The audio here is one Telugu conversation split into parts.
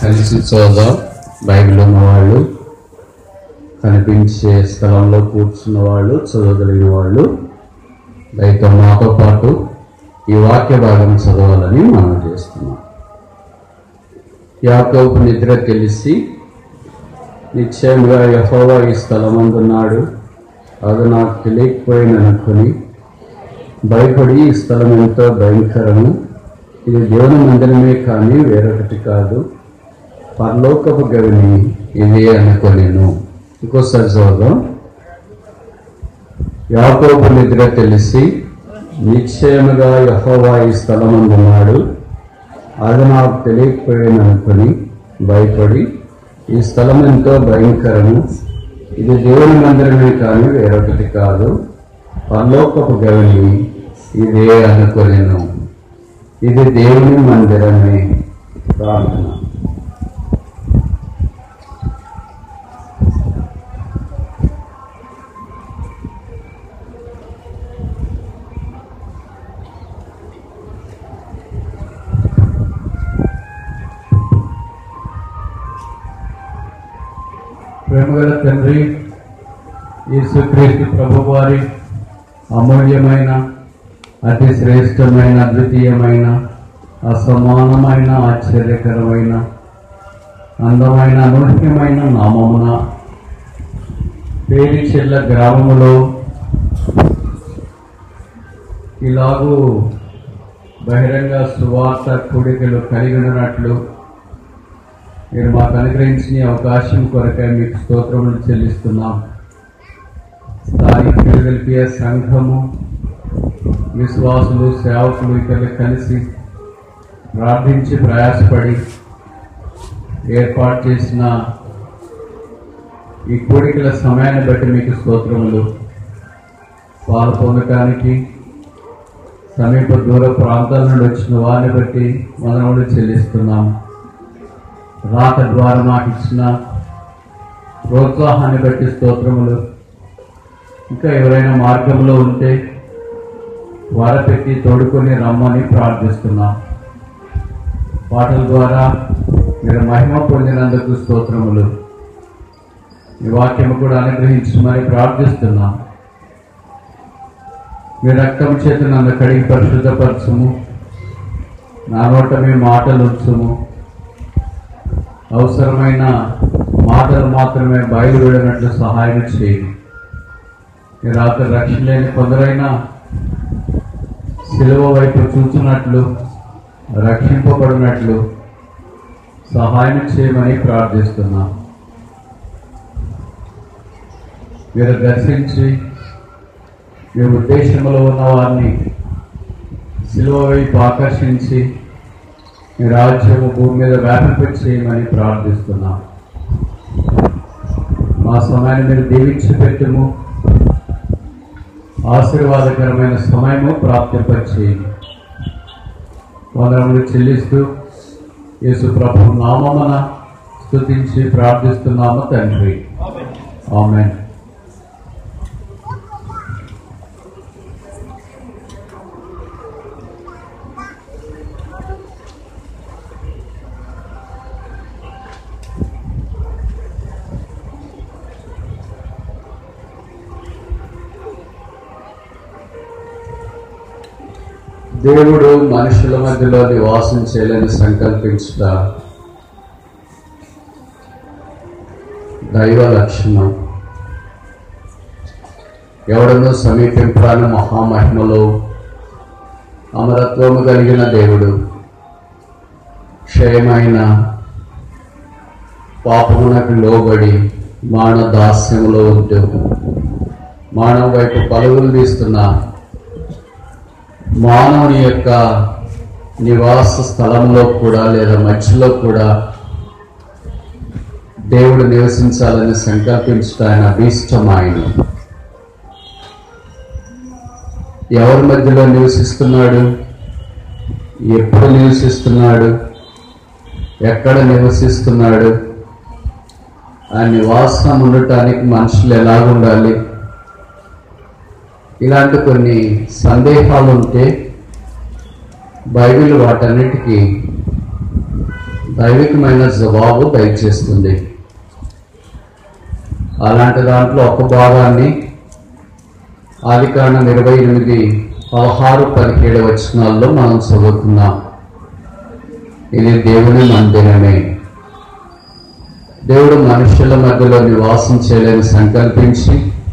కలిసి చూద్దాం బైబిల్ ఉన్నవాళ్ళు కనిపించే స్థలంలో కూర్చున్న వాళ్ళు చదవగలిగిన వాళ్ళు దయతో మాతో పాటు ఈ వాక్య భాగం చదవాలని మనం చేస్తున్నాం యాకోబు నిద్ర తెలిసి నిశ్చయంగా యహోవా ఈ స్థలమందున్నాడు అది నాకు తెలియకపోయిననుకొని భయపడి ఈ స్థలం ఎంతో భయంకరము ఇది దేవుని మందిరమే కానీ వేరొకటి కాదు పరలోకపు గవిని ఇది అనుకోలేను ఇంకోసారి చదువుదాం యాకోబు నిద్ర తెలిసి నిశ్చయముగా యహోవా ఈ స్థలమందున్నాడు అది నాకు తెలియకపోయిననుకొని భయపడి ఈ స్థలం ఎంతో భయంకరము ఇది దేవుని మందిరమే కానీ వేరొకటి కాదు పరలోకపు గవిని ఇదే అనుకోలేను ఇది దేవుని మందిరమే ప్రార్థన ప్రేమగల తండ్రి యేసుక్రీస్తు ప్రభు వారి అమూల్యమైన అతి శ్రేష్టమైన అద్వితీయమైన అసమానమైన ఆశ్చర్యకరమైన అందమైన అనూహ్యమైన నామమున పేరిచెల్ల గ్రామములో ఇలాగూ బహిరంగ సువార్త కూడికలు కలిగి ఉన్నట్లు మీరు మాకు అనుగ్రహించిన ఈ అవకాశం కొరకై మీకు స్తోత్రములు చెల్లిస్తున్నాం స్థానిక ఫిలదెల్ఫియా సంఘము విశ్వాసులు సేవకులు ఇతరులు కలిసి ప్రార్థించి ప్రయాసపడి ఏర్పాటు చేసిన ఈ కోరికల సమయాన్ని బట్టి మీకు స్తోత్రములు పాలు పొందటానికి సమీప దూర ప్రాంతాల నుండి వచ్చిన వారిని బట్టి మనములు చెల్లిస్తున్నాం రాత ద్వారా మాకు ఇచ్చిన ప్రోత్సాహాన్ని బట్టి స్తోత్రములు ఇంకా ఎవరైనా మార్గంలో ఉంటే వారపెట్టి తోడుకొని రమ్మని ప్రార్థిస్తున్నాం పాటల ద్వారా మీరు మహిమ పొందినందుకు స్తోత్రములు ఈ వాక్యము కూడా అనుగ్రహించమని ప్రార్థిస్తున్నాం మీ రక్తం చేత నన్ను కడిగి పరిశుద్ధపరచము నా నోట మీ మాటలు ఉంచుము అవసరమైన మాటలు మాత్రమే బయలువెళ్ళినట్లు సహాయం చేయండి ఈ రాత్రి రక్షణ లేని కొందరైనా సిలువ వైపు చూచున్నట్లు రక్షింపబడినట్లు సహాయం చేయమని ప్రార్థిస్తున్నాం మీరు దర్శించి మీ ఉద్దేశంలో ఉన్న వారిని సిలువ వైపు ఆకర్షించి మీ రాజ్యము భూమి మీద వ్యాపింప చేయమని ప్రార్థిస్తున్నాం మా సమయాన్ని మీరు దీవించి పెట్టుము ఆశీర్వాదకరమైన సమయము ప్రాప్తింపచేయండి వందనములు చెల్లిస్తూ యేసు ప్రభు నామమున స్తుతించి ప్రార్థిస్తున్నాము తండ్రి ఆమెన్ దేవుడు మనుషుల మధ్యలో నివాసం చేయాలని సంకల్పించుట దైవ లక్షణం ఎవడనూ సమీపింపరాని మహామహిమలో అమరత్వము కలిగిన దేవుడు క్షయమైన పాపమునకు లోబడి మానవ దాస్యములో ఉంటూ మానవ వైపు పలుగులు తీస్తున్న మానవుని యొక్క నివాస స్థలంలో కూడా లేదా మధ్యలో కూడా దేవుడు నివసించాలని సంకల్పించడం ఆయన అభీష్టం ఆయన ఎవరి మధ్యలో నివసిస్తున్నాడు ఎప్పుడు నివసిస్తున్నాడు ఎక్కడ నివసిస్తున్నాడు ఆ నివాసం ఉండటానికి మనుషులు ఎలాగుండాలి ఇలాంటి కొన్ని సందేహాలు ఉంటే బైబిల్ వాటన్నిటికీ దైవికమైన జవాబు దయచేస్తుంది అలాంటి దాంట్లో ఒక భాగాన్ని ఆది కారణం ఇరవై ఎనిమిది పదహారు పదిహేడు వచనాల్లో మనం చదువుతున్నాం ఇది దేవుని మందిరమే దేవుడు మనుషుల మధ్యలో నివాసం చేయాలని సంకల్పించి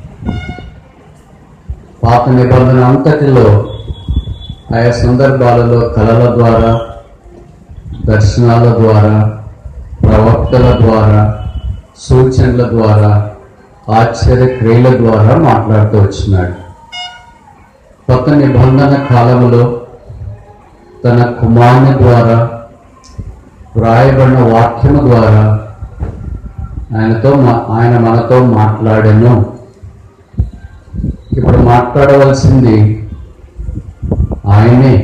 పాత నిబంధన అంతటిలో ఆయా సందర్భాలలో కళల ద్వారా దర్శనాల ద్వారా ప్రవక్తల ద్వారా సూచనల ద్వారా ఆశ్చర్య క్రియల ద్వారా మాట్లాడుతూ వచ్చినాడు కొత్త నిబంధన కాలంలో తన కుమారుని ద్వారా వ్రాయబడిన వాక్యము ద్వారా ఆయనతో మా- ఆయన మనతో మాట్లాడాను ఇప్పుడు మాట్లాడవలసింది ఆయనే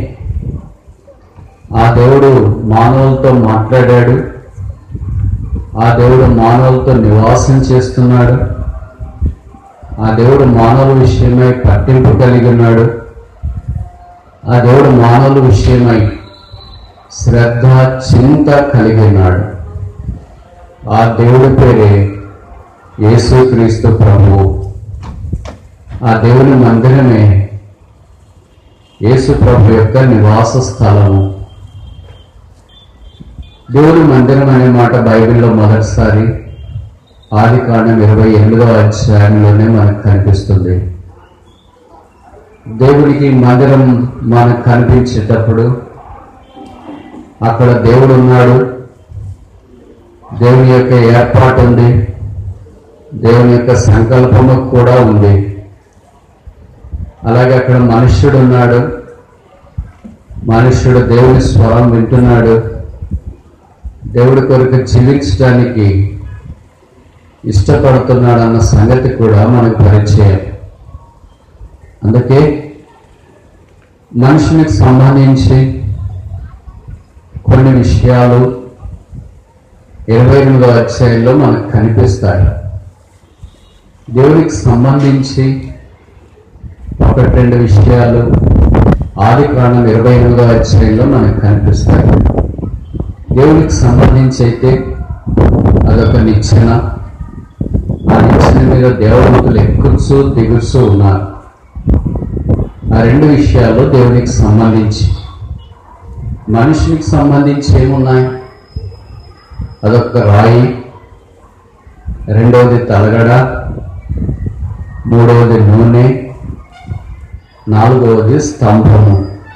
ఆ దేవుడు మానవులతో మాట్లాడాడు ఆ దేవుడు మానవులతో నివాసం చేస్తున్నాడు ఆ దేవుడు మానవుల విషయమై పట్టింపు కలిగి ఉన్నాడు ఆ దేవుడు మానవుల విషయమై శ్రద్ధ చింత కలిగి ఉన్నాడు ఆ దేవుడి పేరే యేసుక్రీస్తు ప్రభువు ఆ దేవుని మందిరమే యేసు ప్రభు యొక్క నివాస స్థలము దేవుని మందిరం అనే మాట బైబిల్లో మొదటిసారి ఆది కాండం ఇరవై ఎనిమిదవ అధ్యాయంలోనే మనకు కనిపిస్తుంది దేవునికి మందిరం మనకు కనిపించేటప్పుడు అక్కడ దేవుడు ఉన్నాడు దేవుని యొక్క ఏర్పాటు ఉంది దేవుని యొక్క సంకల్పము కూడా ఉంది అలాగే అక్కడ మనుష్యుడు ఉన్నాడు మనుష్యుడు దేవుని స్వరం వింటున్నాడు దేవుడి కొరకు జీవించడానికి ఇష్టపడుతున్నాడు అన్న సంగతి కూడా మనకు పరిచయం అందుకే మనుషునికి సంబంధించి కొన్ని విషయాలు ఇరవై ఎనిమిదో అధ్యాయంలో మనకు కనిపిస్తాయి దేవునికి సంబంధించి ఒకటి రెండు విషయాలు ఆది కాండం ఇరవై ఎనిమిదో అధ్యాయంలో మనకు కనిపిస్తాయి దేవునికి సంబంధించి అయితే అదొక నిచ్చెన ఆ నిచ్చెన మీద దేవదూతలు ఎక్కుచూ దిగుచూ ఉన్నారు ఆ రెండు విషయాలు దేవునికి సంబంధించి మనుషునికి సంబంధించి ఏమున్నాయి అదొక రాయి రెండవది తలగడ మూడవది నూనె నాలుగవది స్తంభము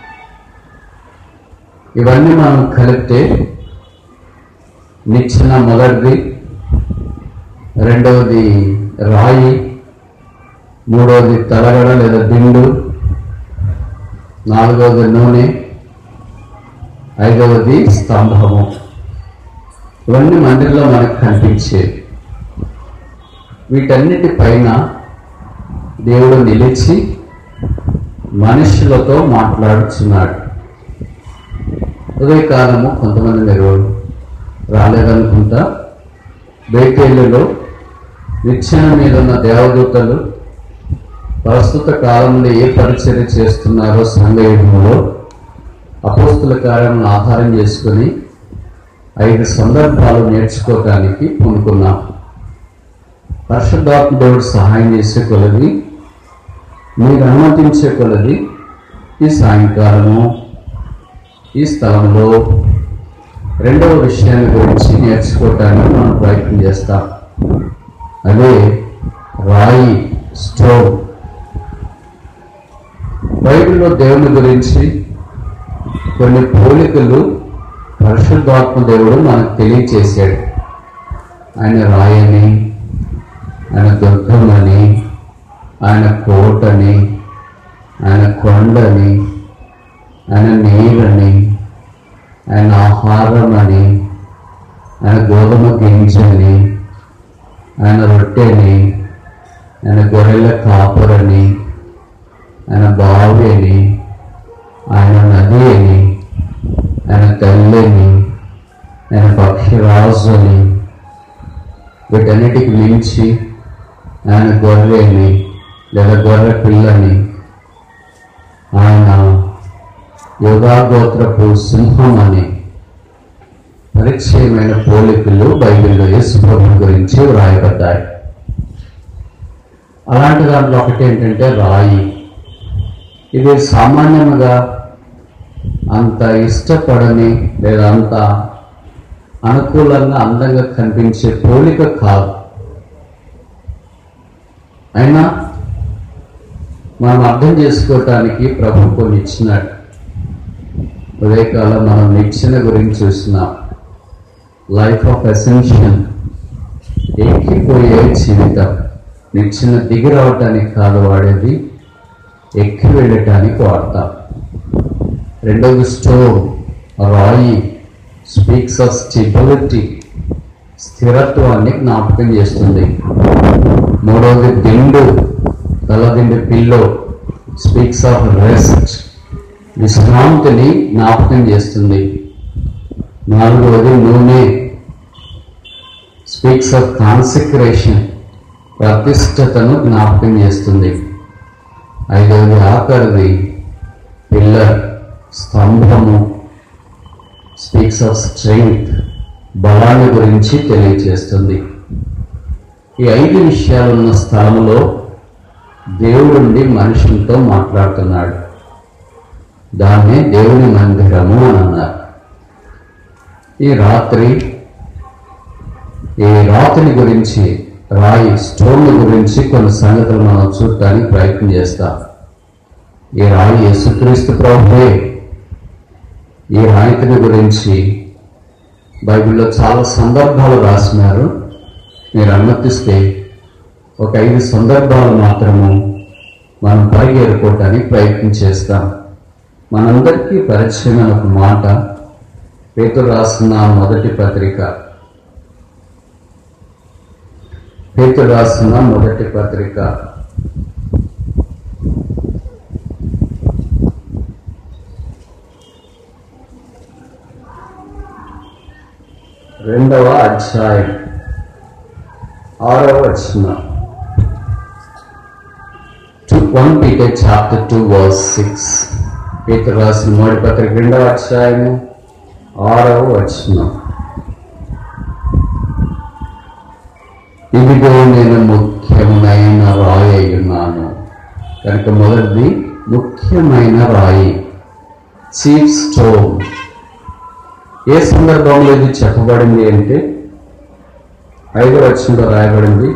ఇవన్నీ మనం కలిపితే నిచ్చిన మొదటిది రెండవది రాయి మూడవది తలగడ లేదా దిండు నాలుగవది నూనె ఐదవది స్తంభము ఇవన్నీ మందిరంలో మనకు కనిపించేవి వీటన్నిటి పైన దేవుడు నిలిచి మనుషులతో మాట్లాడుచున్నాడు ఉదయకాలము కొంతమంది మీరు రాలేదనుకుంటా బేకేళ్ళలో నిచ్చెన మీద ఉన్న దేవదూతలు ప్రస్తుత కాలంలో ఏ పరిచర్య చేస్తున్నారో సంఘయుగంలో అపోస్తుల కార్యములను ఆధారం చేసుకుని ఐదు సందర్భాలు నేర్చుకోవటానికి పూనుకున్నాం పరిశుద్ధాత్మ దేవుడు సహాయం చేసే కొలది మీరు అనుమతించే కొలది ఈ సాయంకాలము ఈ స్థలంలో రెండవ విషయాన్ని గురించి నేర్చుకోవటానికి మనం ప్రయత్నం చేస్తాం అదే రాయి స్టోవ్ బైబిల్లో దేవుని గురించి కొన్ని పోలికలు పరిశుద్ధాత్మ దేవుడు మనకు తెలియచేశాడు ఆయన రాయని ఆయన దుర్గమని ఆయన కోటని ఆయన కొండని ఆయన నీరని ఆయన ఆహారం అని ఆయన గోధుమ గింజని ఆయన రొట్టెని ఆయన గొర్రెల కాపురని ఆయన బావి అని ఆయన నది అని ఆయన తల్లిని ఆయన పక్షిరాజు అని వీటన్నిటికి మించి ఆయన గొర్రెని లేదా గొర్రె పిల్లని ఆయన యోగాగోత్రపు సింహం అని పరిచయమైన పోలికలు బైబిల్లో యేసు ప్రభు గురించి వ్రాయబడ్డాయి అలాంటి దాంట్లో ఒకటి ఏంటంటే రాయి ఇది సామాన్యంగా అంత ఇష్టపడని లేదా అంత అనుకూలంగా అందంగా కనిపించే పోలిక కాదు అయినా మనం అర్థం చేసుకోవటానికి ప్రభు కొన్ని ఇచ్చినాడు ఉదయకాలం మనం నిచ్చెన గురించి చూస్తున్నాం లైఫ్ ఆఫ్ అసెన్షన్ ఎక్కిపోయే జీవితం నిచ్చెన దిగి రావటానికి కాదు వాడేది ఎక్కి వెళ్ళటానికి వాడతాం రెండవది స్టోవ్ రాయి స్పీక్స్ ఆఫ్ స్టెబిలిటీ స్థిరత్వాన్ని జ్ఞాపకం చేస్తుంది మూడవది దిండు తలదిండు పిల్లో స్పీక్స్ ఆఫ్ రెస్ట్ విశ్రాంతిని జ్ఞాపకం చేస్తుంది నాలుగవది నూనె స్పీక్స్ ఆఫ్ కాన్సక్రేషన్ ప్రతిష్టతను జ్ఞాపకం చేస్తుంది ఐదవది ఆఖరిది పిల్లర్ స్తంభము స్పీక్స్ ఆఫ్ స్ట్రెంగ్త్ బలాన్ని గురించి తెలియజేస్తుంది ఈ ఐదు విషయాలు ఉన్న స్థలంలో దేవుడుండి మనుషులతో మాట్లాడుతున్నాడు దాన్నే దేవుని మందిరము అని అన్నారు ఈ రాత్రి ఈ రాత్రి గురించి రాయి స్టోన్ గురించి కొన్ని సంగతులు మనం చూడటానికి ప్రయత్నం చేస్తాం ఈ రాయి యేసుక్రీస్తు ప్రభువే ఈ రాయితీని గురించి బైబిల్లో చాలా సందర్భాలు రాసినారు మీరు అనుమతిస్తే ఒక ఐదు సందర్భాలు మాత్రము మనం పరిగెరుకోవటానికి ప్రయత్నం చేస్తాం మనందరికీ పరిచయమైన ఒక మాట పేతురు రాసిన మొదటి పత్రిక పేతురు రాసిన మొదటి పత్రిక రెండవ అధ్యాయం ఆరవ వచనం one Peter chapter two verse six పేతురు రాసిన మొదటి పత్రిక రెండవ అధ్యాయము ఆరవ వచనం ఇదిగో నేను ముఖ్యమైన రాయి అయి ఉన్నాను కనుక మొదటిది ముఖ్యమైన రాయి చీఫ్ స్టోన్ ఏ సందర్భంలో ఇది చెప్పబడింది అంటే ఐదో వచనంలో రాయబడింది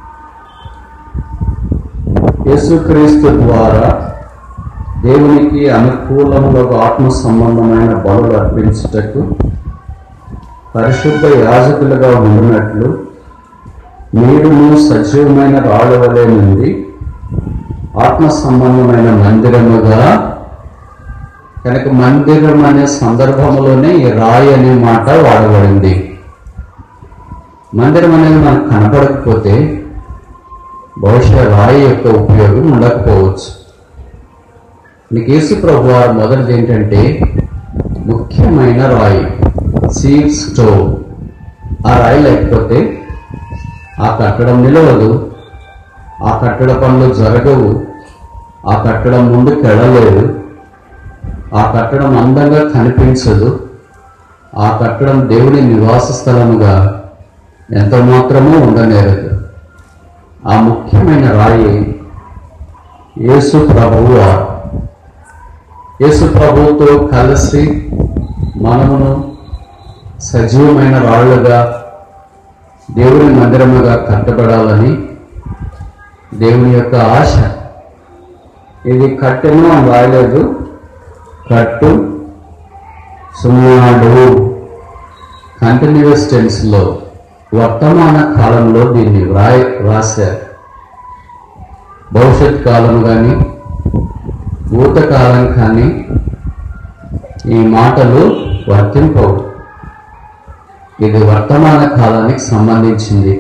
యేసుక్రీస్తు ద్వారా దేవునికి అనుకూలంలో ఆత్మ సంబంధమైన బలులు అర్పించుటకు పరిశుద్ధ యాజకులుగా ఉండినట్లు మీరును సజీవమైన రాళ్ళ వలె నుండి ఆత్మ సంబంధమైన మందిరముగా కనుక మందిరం అనే సందర్భంలోనే ఈ రాయి అనే మాట వాడబడింది మందిరం అనేది మనకు కనపడకపోతే బహుశా రాయి యొక్క ఉపయోగం ఉండకపోవచ్చు నీకు యేసు ప్రభు వారు మొదటిది ఏంటంటే ముఖ్యమైన రాయి సీవ్ స్టోవ్ ఆ రాయి లేకపోతే ఆ కట్టడం నిలవదు ఆ కట్టడ పనులు జరగవు ఆ కట్టడం ముందు కెడలేదు ఆ కట్టడం అందంగా కనిపించదు ఆ కట్టడం దేవుని నివాస స్థలముగా ఎంత మాత్రమూ ఉండనేరదు ఆ ముఖ్యమైన రాయి యేసు ప్రభువు వారు యేసు ప్రభువుతో కలిసి మనమును సజీవమైన రాళ్ళుగా దేవుని మందిరముగా కట్టబడాలని దేవుని యొక్క ఆశ ఇది కట్టెను అని రాయలేదు కట్టు సున్నాడు కంటిన్యూస్ టెన్స్లో వర్తమాన కాలంలో దీన్ని వ్రాయ రాశారు భవిష్యత్ కాలం కానీ భూతకాలం కానీ ఈ మాటలు వర్తింపవు ఇది వర్తమాన కాలానికి సంబంధించింది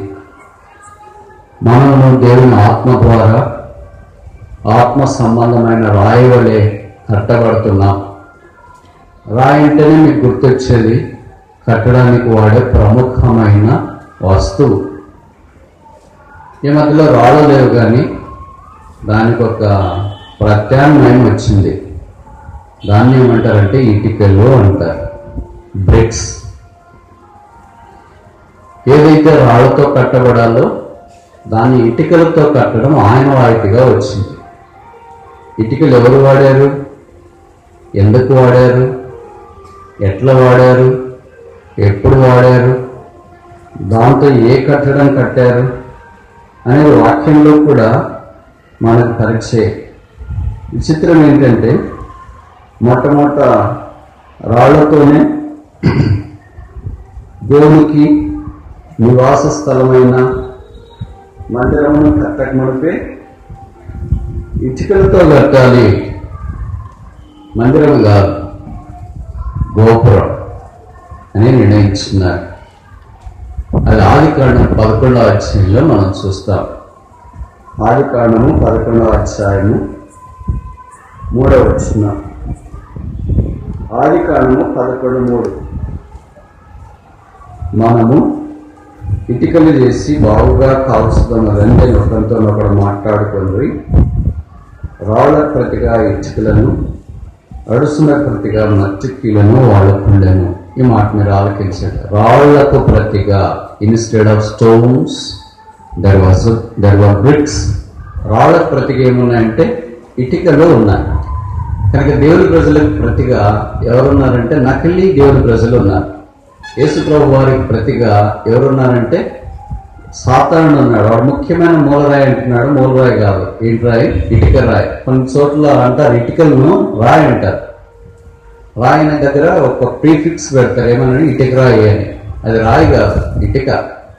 మనము దేవుని ఆత్మ ద్వారా ఆత్మ సంబంధమైన రాయి వలె కట్టబడుతున్నాం రాయి అంటేనే మీకు గుర్తొచ్చేది కట్టడానికి వాడే ప్రముఖమైన వస్తువు ఈ మధ్యలో రాళ్ళు లేవు కానీ దానికి ఒక ప్రత్యామ్నాయం వచ్చింది దాన్ని ఏమంటారంటే ఇటుకలు అంటారు బ్రిక్స్ ఏదైతే రాళ్లతో కట్టబడాలో దాన్ని ఇటుకలతో కట్టడం ఆయన వాయితీగా వచ్చింది ఇటుకలు ఎవరు వాడారు ఎందుకు వాడారు ఎట్లా వాడారు ఎప్పుడు వాడారు దాంతో ఏ కట్టడం కట్టారు అనేది వాక్యంలో కూడా మనకు పరిచయం విచిత్రం ఏంటంటే మొట్టమొదట రాళ్లతోనే దేవునికి నివాస స్థలమైన మందిరమును కట్టక మునిపే ఇటుకలతో కట్టాలి మందిరం కాదు గోపురం అని నిర్ణయించుకున్నారు అది ఆది కాండం పదకొండవ అధ్యాయంలో మనం చూస్తాం ఆది కాండము పదకొండవ అధ్యాయము మూడవ వచ్చిన ఆది కాండము పదకొండు మూడు మనము ఇటుకలు చేసి బావుగా కాల్చుతున్న వెంటనే ఒకరితో ఒకడు మాట్లాడుకొని రాళ్ల ప్రతిగా ఇటుకలను అడుసున ప్రతిగా మట్టికీలను వాడుకుండాను ఈ మాట మీరు ఆలకించండి రాళ్లకు ప్రతిగా instead of stones there was there were bricks రాళ్లకు ప్రతిగా ఏమున్నాయంటే ఇటుకలు ఉన్నాయి కనుక దేవుని ప్రజలకు ప్రతిగా ఎవరున్నారంటే నకిలీ దేవుని ప్రజలు ఉన్నారు యేసుప్రభు వారికి ప్రతిగా ఎవరున్నారంటే సాతానుడు ఉన్నాడు వాడు ముఖ్యమైన మూలరాయి అంటున్నాడు మూలరాయి కాదు ఏంటి రాయి ఇటుక రాయి కొన్ని చోట్ల అంటారు ఇటుకలను రాయి అంటారు రాయిన దగ్గర ఒక ప్రీఫిక్స్ పెడతారు ఏమన్నా ఇటుక రాయి అని అది రాయి కాదు ఇటుక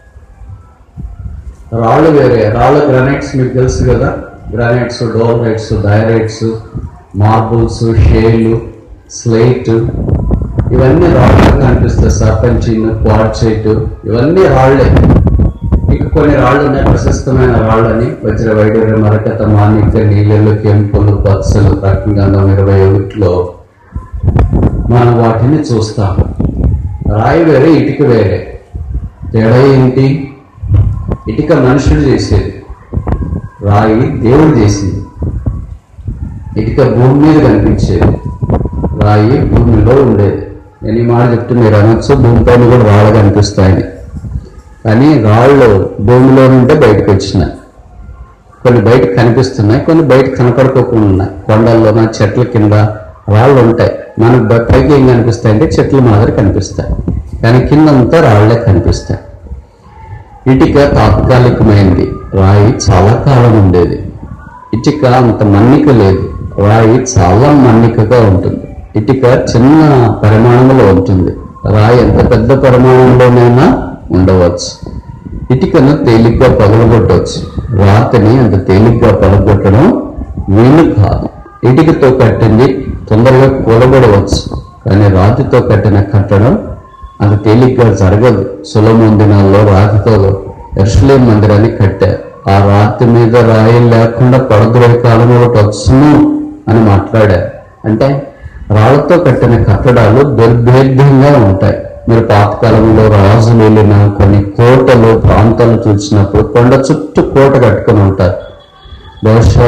రాళ్ళు వేరే రాళ్ళ గ్రానైట్స్ మీకు తెలుసు కదా granites dolerites diorites marbles shale slate ఇవన్నీ రాళ్ళు కనిపిస్తాయి సర్పంచిన్ క్వాడ్సైట్ ఇవన్నీ రాళ్లే ఇక కొన్ని రాళ్ళు ఉన్నాయి ప్రశస్తమైన రాళ్ళని వజ్ర వైడూర్య మరకత మాణిక్య నీళ్ళు కెంపులు పచ్చలు రకంగంధం ఇరవై ఒకటిలో మనం వాటిని చూస్తాం రాయి వేరే ఇటుక వేరే తేడా ఏంటి ఇటుక మనుషుడు చేసేది రాయి దేవుడు చేసింది ఇటుక భూమి మీద కనిపించేది రాయి భూమిలో ఉండేది నేను ఈ మాట చెప్తే మీరు అనొచ్చు భూమిపైన కూడా రాళ్ళు కనిపిస్తాయని కానీ రాళ్ళు భూమిలో నుండే బయటకు వచ్చినాయి కొన్ని బయట కనిపిస్తున్నాయి కొన్ని బయట కనపడుకోకుండా ఉన్నాయి కొండల్లోన చెట్ల కింద రాళ్ళు ఉంటాయి మనకు బ- పైకి ఏం కనిపిస్తాయి అంటే చెట్ల మాదిరి కనిపిస్తాయి కానీ కిందంతా రాళ్లే కనిపిస్తాయి ఇటుక తాత్కాలికమైంది రాయి చాలా కాలం ఉండేది ఇటుక అంత మన్నిక లేదు రాయి చాలా మన్నికగా ఉంటుంది ఇటుక చిన్న పరిమాణంలో ఉంటుంది రాయి ఎంత పెద్ద పరిమాణంలోనైనా ఉండవచ్చు ఇటుకను తేలిగ్గా పగలగొట్టవచ్చు రాతిని అంత తేలిగ్గా పగలగొట్టడం వీలు కాదు ఇటుకతో కట్టింది తొందరగా కూలబడవచ్చు కానీ రాతితో కట్టిన కట్టడం అంత తేలిగ్గా జరగదు సులభం దినాల్లో రాతితో ఎర్షలేం మందిరాన్ని కట్టారు ఆ రాతి మీద రాయి లేకుండా పడద్రోహి కాలం ఒకటి వచ్చును అని మాట్లాడారు అంటే రాళ్లతో కట్టిన కట్టడాలు దుర్భేద్యంగా ఉంటాయి మీరు పాతకాలంలో రాజులు వెళ్ళిన కొన్ని కోటలు ప్రాంతాలు చూసినప్పుడు కొండ చుట్టూ కోట కట్టుకొని ఉంటారు బహుశా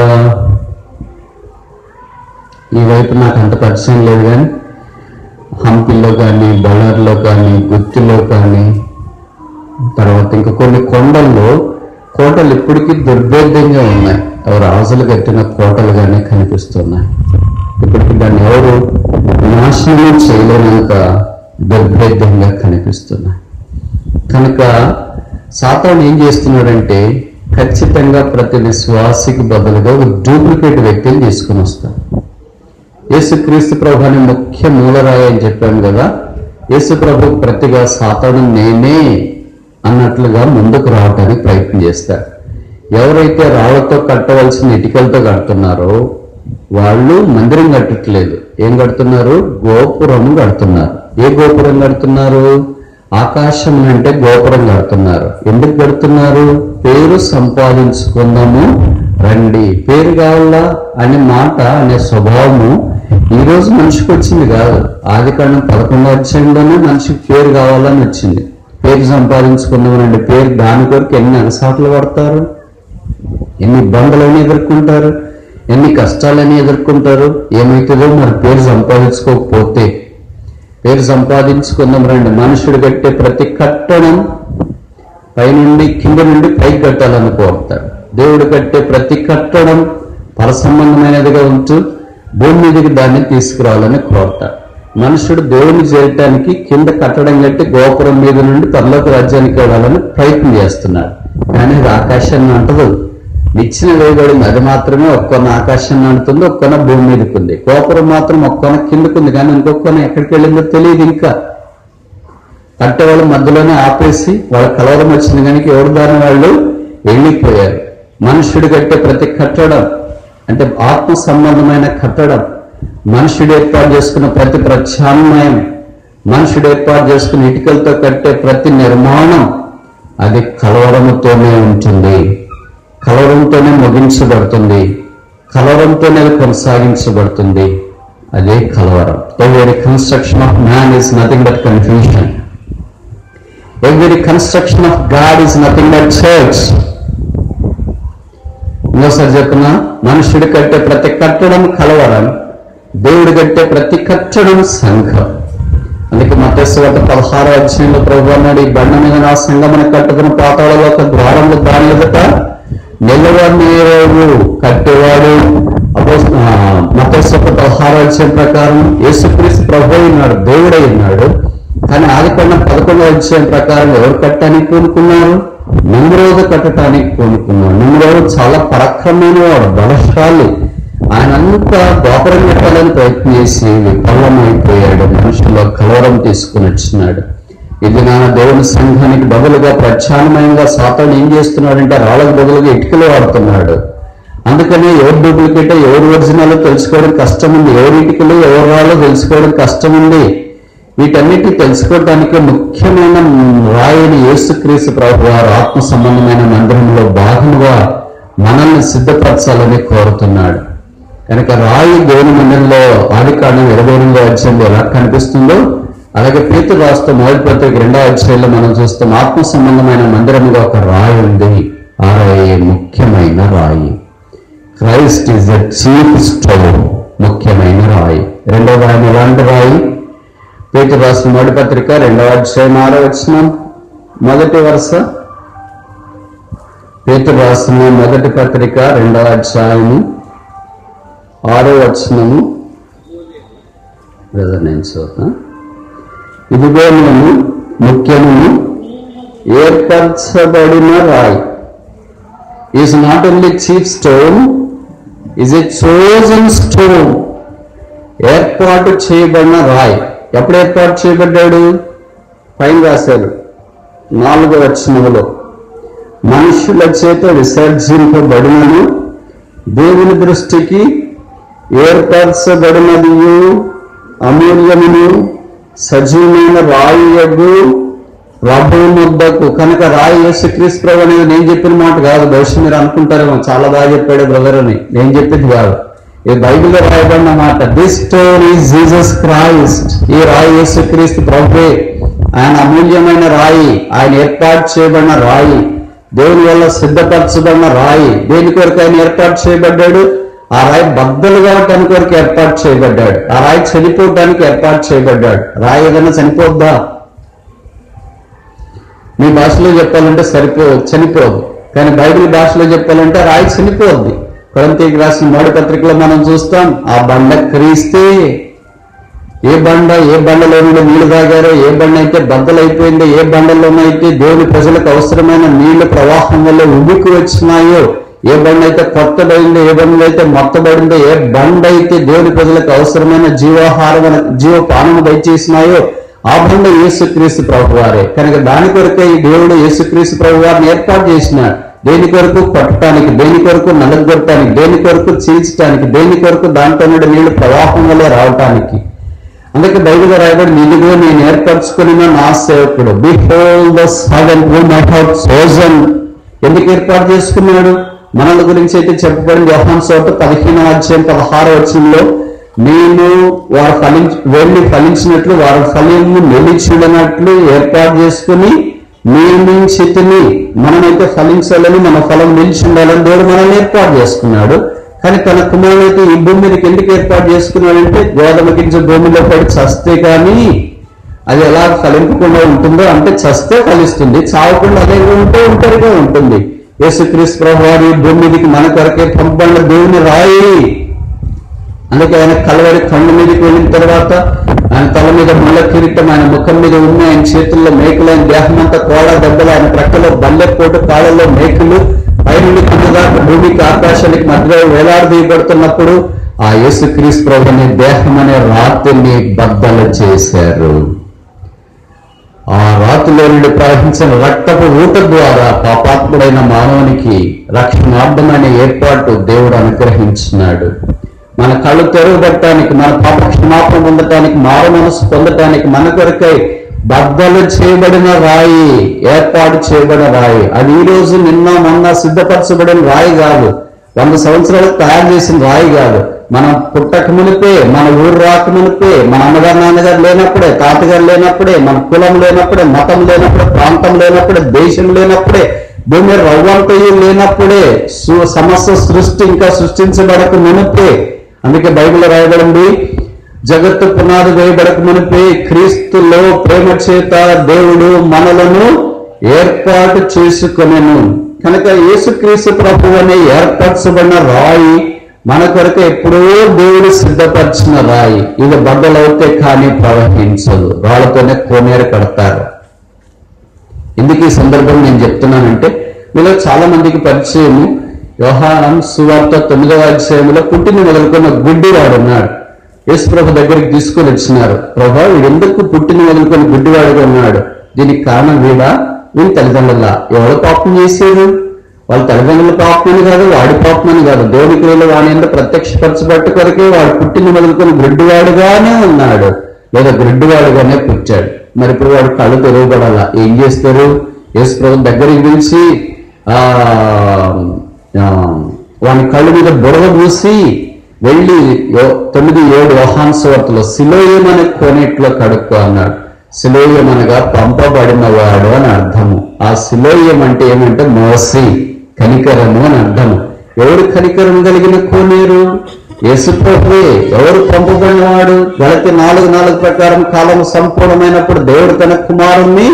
ఈ వైపు నాకు అంత పరిచయం లేదు కానీ హంపిలో కానీ బళ్ళార్లో కానీ గుత్తిలో కానీ తర్వాత ఇంకా కొన్ని కొండల్లో కోటలు ఇప్పటికీ దుర్భేద్యంగా ఉన్నాయి అవి రాజులు కట్టిన కోటలు కానీ కనిపిస్తున్నాయి ఇప్పటికి దాన్ని ఎవరు నాశనం చేయలేనంత దుర్భేద్యంగా కనిపిస్తున్నాయి కనుక సాతాను ఏం చేస్తున్నాడంటే ఖచ్చితంగా ప్రతి విశ్వాసికి బదులుగా ఒక డూప్లికేట్ వ్యక్తిని తీసుకుని వస్తాడు యేసుక్రీస్తు ప్రభు అని ముఖ్య మూలరాయి అని చెప్పాను కదా యేసు ప్రభు ప్రతిగా సాతాను నేనే అన్నట్లుగా ముందుకు రావడానికి ప్రయత్నం చేస్తాడు ఎవరైతే రాళ్లతో కట్టవలసిన ఇటుకలతో కడుతున్నారో వాళ్ళు మందిరం కట్టట్లేదు ఏం కడుతున్నారు గోపురం కడుతున్నారు ఏ గోపురం కడుతున్నారు ఆకాశం అంటే గోపురం కడుతున్నారు ఎందుకు కడుతున్నారు పేరు సంపాదించుకుందాము రండి పేరు కావాలా అనే మాట అనే స్వభావము ఈ రోజు మనిషికి వచ్చింది కాదు ఆది కాండం పదకొండో అధ్యాయంలోనే మనిషికి పేరు కావాలని వచ్చింది పేరు సంపాదించుకుందామనండి పేరు దాని కొరకు ఎన్ని అలసాట్లు పడతారు ఎన్ని ఇబ్బందులని ఎదుర్కొంటారు ఎన్ని కష్టాలని ఎదుర్కొంటారు ఏమవుతుందో మరి పేరు సంపాదించుకోకపోతే పేరు సంపాదించుకుందాం రండి మనుషుడు కట్టే ప్రతి కట్టడం పైనుండి కింద నుండి పైకి కట్టాలని కోరుతాడు దేవుడు కట్టే ప్రతి కట్టడం పరసంబంధమైనదిగా ఉంటూ భూమి మీదకి దాన్ని తీసుకురావాలని కోరుతాడు మనుషుడు దేవుని చేయటానికి కింద కట్టడం కట్టి గోపురం మీద నుండి పరలోక రాజ్యానికి వెళ్ళాలని ప్రయత్నం చేస్తున్నాడు కానీ అది ఆకాశాన్ని అంటదు నిచ్చిన వేయబడింది అది మాత్రమే ఒక్కొన్న ఆకాశాన్ని అంటుంది ఒక్కొన్న భూమి మీదకి ఉంది గోపురం మాత్రం ఒక్కొన్న కిందకుంది కానీ ఇంకొకొన్న ఎక్కడికి వెళ్ళిందో తెలియదు ఇంకా కట్టే వాళ్ళు మధ్యలోనే ఆపేసి వాళ్ళ కలవరం వచ్చింది కనుక ఎవరు దాని వాళ్ళు వెళ్ళిపోయారు మనుషుడు కట్టే ప్రతి కట్టడం అంటే ఆత్మ సంబంధమైన కట్టడం మనుషుడు ఏర్పాటు చేసుకున్న ప్రతి ప్రత్యామ్నాయం మనుషుడు ఏర్పాటు చేసుకున్న ఇటుకలతో కట్టే ప్రతి నిర్మాణం అది కలవరంతోనే ఉంటుంది కలవరంతోనే ముగించబడుతుంది కలవరంతోనే అది కొనసాగించబడుతుంది అదే కలవరం ఎవరి construction of man is nothing but confusion ఎవరి construction of God is nothing but church ఇంకోసారి చెప్పిన మనుషుడు కట్టే ప్రతి కట్టడం కలవరం దేవుడు కట్టే ప్రతి కట్టడం సంఘం అందుకే మతేశ్వర పదహారో అధ్యాయంలో ప్రభు అన్నాడు ఈ బండ మీద నా సంఘమని కట్టుకున్న పాతాళలో ఒక ద్వారంలో దాని ఎదుట నిలవనేరేవు కట్టేవాడు అపో మతేశ్వర పదహారో అధ్యాయం ప్రకారం యేసుక్రీస్తు ప్రభు ఉన్నాడు దేవుడై ఉన్నాడు కానీ ఆదికొండ పదకొండో అధ్యాయం ప్రకారం ఎవరు కట్టడానికి కోరుకున్నారు నిమ్రోజు కట్టడానికి కోరుకున్నాడు నిమ్రోజు చాలా పరాక్రమైన వాడు బలశాలి ఆయన అంతా గోపురం కట్టాలని ప్రయత్నం చేసి విఫలమైపోయాడు మనుషుల్లో కలవరం తీసుకుని వచ్చినాడు ఇది నా దేవుని సంఘానికి బదులుగా ప్రత్యామ్నాయంగా సాతాను ఏం చేస్తున్నాడంటే రాళ్ళకు బదులుగా ఇటుకలు వాడుతున్నాడు అందుకనే ఎవరు డూప్లికేట్ ఎవరు ఒరిజినల్ తెలుసుకోవడం కష్టం ఉంది ఎవరి ఇటుకలు ఎవరు రాళ్ళో తెలుసుకోవడం కష్టం ఉంది వీటన్నిటి తెలుసుకోవడానికి ముఖ్యమైన రాయని యేసుక్రీస్తు ప్రభు వారు ఆత్మ సంబంధమైన మందిరంలో భాగంగా మనల్ని సిద్ధపరచాలని కోరుతున్నాడు కనుక రాయి దేవుని మందిరంలో ఆది కాండం ఇరవై ఎనిమిదో అధ్యాయంలో ఎలా కనిపిస్తుందో అలాగే పేతు రాస్తూ మొదటి పత్రిక రెండో అధ్యాయంలో మనం చూస్తాం ఆత్మ సంబంధమైన మందిరముగా ఒక రాయి ఉంది ఆ రాయి ముఖ్యమైన రాయి Christ is the chief stone ముఖ్యమైన రాయి రెండవ ఆయన ఎలాంటి రాయి పేతు రాసిన మొదటి పత్రిక రెండవ అధ్యాయం ఆరో వచ్చిన మొదటి వరుస పేతు రాసిన మొదటి పత్రిక రెండవ అధ్యాయము ఆరో వచనము బ్రదర్ నేను చూద్దాం ఇదిగో నేను ముఖ్యమును ఏర్పరచబడిన రాయి is not only chief stone is a chosen stone ఏర్పాటు చేయబడిన రాయి ఎప్పుడు ఏర్పాటు చేయబడ్డాడు పైన రాశారు నాలుగో వచనములో మనుషుల చేత విసర్జింపబడినను దేవుని దృష్టికి ఏర్పరచబడినదియు అమూల్యమును సజీవమైన రాయియగు ప్రభు ముద్దకు కనుక రాయి యేసుక్రీస్తు ప్రభు అనేది నేను చెప్పిన మాట కాదు బహుశా మీరు అనుకుంటారేమో చాలా బాగా చెప్పాడు బ్రదర్ అని నేను చెప్పింది కాదు ఈ బైబిల్లో రాయబడిన మాట this stone is Jesus Christ ఈ రాయి యేసుక్రీస్తు ప్రభువే ఆయన అమూల్యమైన రాయి ఆయన ఏర్పాటు చేయబడిన రాయి దేవుని వల్ల సిద్ధపరచబడిన రాయి దేని కొరకు ఆయన ఏర్పాటు చేయబడ్డాడు ఆ రాయి బద్దలు కావటానికి కొరకు ఏర్పాటు చేయబడ్డాడు ఆ రాయి చనిపోవటానికి ఏర్పాటు చేయబడ్డాడు రాయి ఏదైనా చనిపోద్దా మీ భాషలో చెప్పాలంటే సరిపో చనిపోదు కానీ బైబిల్ భాషలో చెప్పాలంటే రాయి చనిపోద్ది కొరంతీకి రాసిన మూడు పత్రికలో మనం చూస్తాం ఆ బండ క్రీస్తే ఏ బండ ఏ బండలో నుండి నీళ్లు తాగారో ఏ బండ అయితే బద్దలైపోయిందో ఏ బండలోనైతే దేవుని ప్రజలకు అవసరమైన నీళ్ల ప్రవాహం వల్ల ఉబికి వచ్చినాయో ఏ బండ అయితే కొత్తబడిందో ఏ బండ అయితే మొత్తబడిందో ఏ బండ అయితే దేవుని ప్రజలకు అవసరమైన జీవాహారం జీవపానము దయచేసినాయో ఆ బండ యేసుక్రీస్తు ప్రభు వారే కనుక దాని కొరకే ఈ దేవుడు యేసుక్రీస్తు ప్రభు వారిని ఏర్పాటు చేసినాడు దేని కొరకు పట్టడానికి దేని కొరకు నలగొట్టడానికి దేని కొరకు చీల్చడానికి దేని కొరకు దాంట్లో నుండి నీళ్లు ప్రవాహం వల్ల రావటానికి అందుకే బైబిల్ రాయబడి ఇదిగో నేను ఏర్పరచుకుని నా సేవకుడు behold the servant whom I have chosen ఎందుకు ఏర్పాటు చేసుకున్నాడు మనల గురించి అయితే చెప్పబడింది యోహాన్ సోట పదిహేను అధ్యాయం పదహారు వచనంలో నేను వారు ఫలించి వెళ్ళి ఫలించినట్లు వారు ఫలింపు నిలిచిడనట్లు ఏర్పాటు చేసుకుని నియమించితిని మనమైతే ఫలించాలని మన ఫలం నిలిచి ఉండాలని దేవుడు మనల్ని ఏర్పాటు చేసుకున్నాడు కానీ తన కుమారుడు అయితే ఈ భూమి మీదకి ఎందుకు ఏర్పాటు చేసుకున్నాడంటే గోధుమ గింజ భూమిలో పడి చస్తే కానీ అది ఎలా ఫలింపకుండా ఉంటుందో అంటే చస్తే ఫలిస్తుంది చావకుండా అదే ఉంటే ఒంటరిగా ఉంటుంది యేసుక్రీస్తు ప్రభు వారి భూమి మీదకి మన కొరకే పంపబడిన దేవుని రాయి అందుకే ఆయన కలవరి కొండ మీదకి వెళ్ళిన తర్వాత ఆయన తల మీద ముళ్ళ కిరీటం ఆయన ముఖం మీద ఉన్న ఆయన చేతుల్లో మేకులు ఆయన దేహం అంతా కోడ దెబ్బలు ఆయన ప్రక్కలో బల్లెపోటు కాళ్ళలో మేకులు పైనుండి కింద దాకా భూమికి ఆకాశానికి మధ్యలో వేలాడదీయబడుతున్నప్పుడు ఆ యేసుక్రీస్తు ప్రభుని దేహం అనే రాతిని బద్దలు చేశారు ఆ రాతిలో నుండి ప్రవహించిన రక్తపు ఊట ద్వారా పాపాత్ముడైన మానవునికి రక్షణార్థమైన ఏర్పాటు దేవుడు అనుగ్రహించినాడు మన కళ్ళు తెరవబట్టడానికి మన పాప క్షమాపణ పొందటానికి మారు మనసు పొందటానికి మన కొరకై బద్దలు చేయబడిన రాయి ఏర్పాటు చేయబడిన రాయి అది ఈ రోజు నిన్న మొన్న సిద్ధపరచబడిన రాయి కాదు వంద సంవత్సరాలకు తయారు చేసిన రాయి కాదు మనం పుట్టక మునిపే మన ఊరు రాక మునిపే మన అమ్మగారు నాన్నగారు లేనప్పుడే తాతగారు లేనప్పుడే మన కులం లేనప్పుడే మతం లేనప్పుడే ప్రాంతం లేనప్పుడే దేశం లేనప్పుడే భూమి రవ్వంతయు లేనప్పుడే సు- సమస్త సృష్టి ఇంకా సృష్టించబడక మునిపే అందుకే బైబిల్ రాయబడింది జగత్తు పునాది వేయబడక మునిపే క్రీస్తులో ప్రేమ చేత దేవుడు మనలను ఏర్పాటు చేసుకొనెను కనుక యేసుక్రీస్తు ప్రభు అనే ఏర్పరచబడిన రాయి మన కొరకు ఎప్పుడో దేవుడు సిద్ధపరిచిన రాయి ఇది బద్దలవుతే కానీ ప్రవహించదు రాళ్లతోనే కోనేరు కడతారు ఎందుకు ఈ సందర్భం నేను చెప్తున్నానంటే మీలో చాలా మందికి పరిచయము వ్యవహారం సువార్త తొమ్మిదవ అధ్యాయంలో పుట్టిన మొదలుకున్న గుడ్డివాడు ఉన్నాడు యేసు ప్రభు దగ్గరికి తీసుకొని వచ్చినారు ప్రభా వీడు ఎందుకు పుట్టిన మొదలుకొని గుడ్డివాడుగా ఉన్నాడు దీనికి కారణం వీడా వీడి తల్లిదండ్రుల ఎవరు పాపం చేశారు వాళ్ళ తల్లిదండ్రుల పాపమని కాదు వాడి పాపమని కాదు దేవుని క్రియలు వాడి ఎంత ప్రత్యక్షపరచబట్టు కొరకే వాడు పుట్టిన మొదలుకొని గుడ్డివాడుగానే ఉన్నాడు లేదా గుడ్డివాడుగానే పుట్టాడు మరి ఇప్పుడు వాడు కళ్ళు తెరవబడాలా ఏం చేస్తారు యేసు ప్రభు దగ్గరికి పిలిచి ఆ ఆ, వాని కళ్ళు మీద బురద పూసి వెళ్ళి యో- తొమ్మిది ఏడు వహాన్సవర్తలో సిలోయం అనే కోనేట్లో కడుక్కో అన్నాడు సిలోయం అనగా పంపబడిన వాడు అని అర్థము ఆ సిలోయం అంటే ఏమంటే మోసి కనికరము అని అర్థము ఎవరు కనికరం కలిగిన కోనేరు యేసుప్రభువే ఎవరు పంపబడినవాడు గలతి నాలుగు నాలుగు ప్రకారం కాలం సంపూర్ణమైనప్పుడు దేవుడు తన కుమారుణ్ణి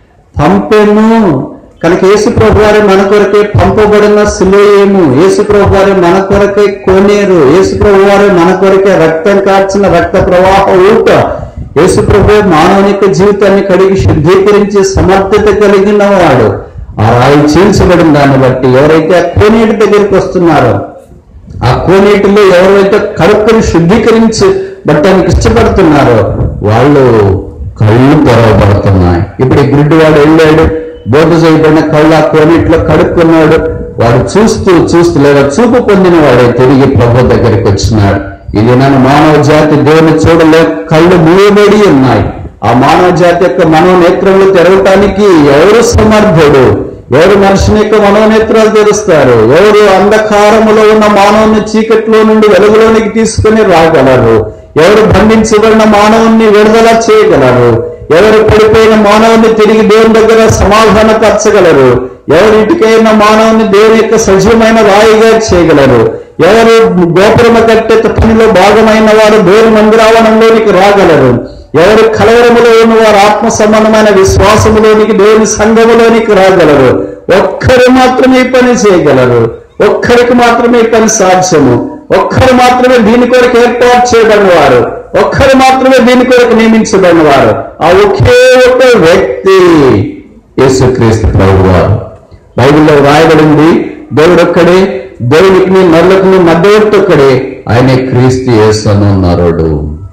పంపెను కనుక యేసుప్రభు వారి మన కొరకే పంపబడిన సిలోయేము యేసుప్రభు వారి మన కొరకే కోనేరు యేసుప్రభు వారి మన కొరకే రక్తం కార్చిన రక్త ప్రవాహ ఊట యేసుప్రభు మానవుని యొక్క జీవితాన్ని కడిగి శుద్ధీకరించి సమర్థత కలిగిన వాడు ఆ రాయి చీల్చబడిన దాన్ని బట్టి ఎవరైతే ఆ కోనేటి దగ్గరికి వస్తున్నారో ఆ కోనేటిలో ఎవరైతే కడుక్కుని శుద్ధీకరించి బట్టడానికి ఇష్టపడుతున్నారో వాళ్ళు కళ్ళు తెరవబడుతున్నాయి ఇప్పుడు ఈ గుడ్డి వాడు వెళ్ళాడు బోధ చేయబడిన కళ్ళు ఆ కోనేటిలో కడుక్కున్నాడు వాడు చూస్తూ చూస్తూ లేదా చూపు పొందిన వాడే తిరిగి ప్రభు దగ్గరికి వచ్చినాడు ఇది నన్ను మానవ జాతి దేవుని చూడలే కళ్ళు మూయబడి ఉన్నాయి ఆ మానవ జాతి యొక్క మనోనేత్రములు తెరవటానికి ఎవరు సమర్థుడు ఎవరు మనిషిని యొక్క మనోనేత్రాలు తెరుస్తారు ఎవరు అంధకారములో ఉన్న మానవుని చీకట్లో నుండి వెలుగులోనికి తీసుకుని రాగలరు ఎవరు బంధించబడిన మానవుని విడుదల చేయగలరు ఎవరు పడిపోయిన మానవుని తిరిగి దేవుని దగ్గర సమాధానపరచగలరు ఎవరు ఇటుకైన మానవుని దేవుని యొక్క సజీవమైన రాయిగా చేయగలరు ఎవరు గోపురమ కట్టే పనిలో భాగమైన వారు దేవుని మందిరావనంలోనికి రాగలరు ఎవరు కలవరములో ఉన్న వారు ఆత్మ సంబంధమైన విశ్వాసములోనికి దేవుని సంఘములోనికి రాగలరు ఒక్కరు మాత్రమే ఈ పని చేయగలరు ఒక్కరికి మాత్రమే ఈ పని సాధ్యము ఒక్కరు మాత్రమే దీని కొరకు ఏర్పాటు చేయబడిన వారు ఒక్కరు మాత్రమే దీని కొరకు నియమించబడిన వారు ఆ ఒకే ఒక వ్యక్తి యేసుక్రీస్తు ప్రభు వారు బైబిల్లో రాయబడింది దేవుడు ఒక్కడే దేవునికి నరులకు మధ్యవర్తి ఒక్కడే ఆయనే క్రీస్తు యేసు అని నరుడు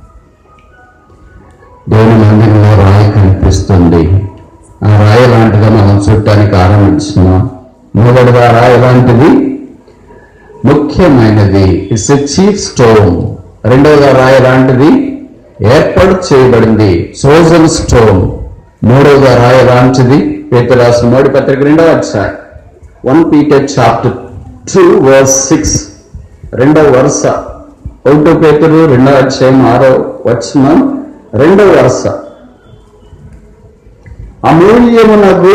దేవుని మందిరంలో రాయి కనిపిస్తుంది ఆ రాయి లాంటిగా మనం చూడటానికి ఆరంభించినాం మొదటిగా రాయి లాంటిది ముఖ్యమైనది ఇట్స్ ఎ చీఫ్ స్టోన్ రెండవగా రాయి లాంటిది ఏర్పాటు చేయబడింది చోజన్ స్టోన్ మూడవగా రాయి లాంటిది పేతురు రాసిన మోడి పత్రిక రెండవ అధ్యాయం one Peter chapter two verse six రెండవ వరుస ఒకటో పేతురు రెండవ అధ్యాయం ఆరో వచనం రెండవ వరుస అమూల్యమునకు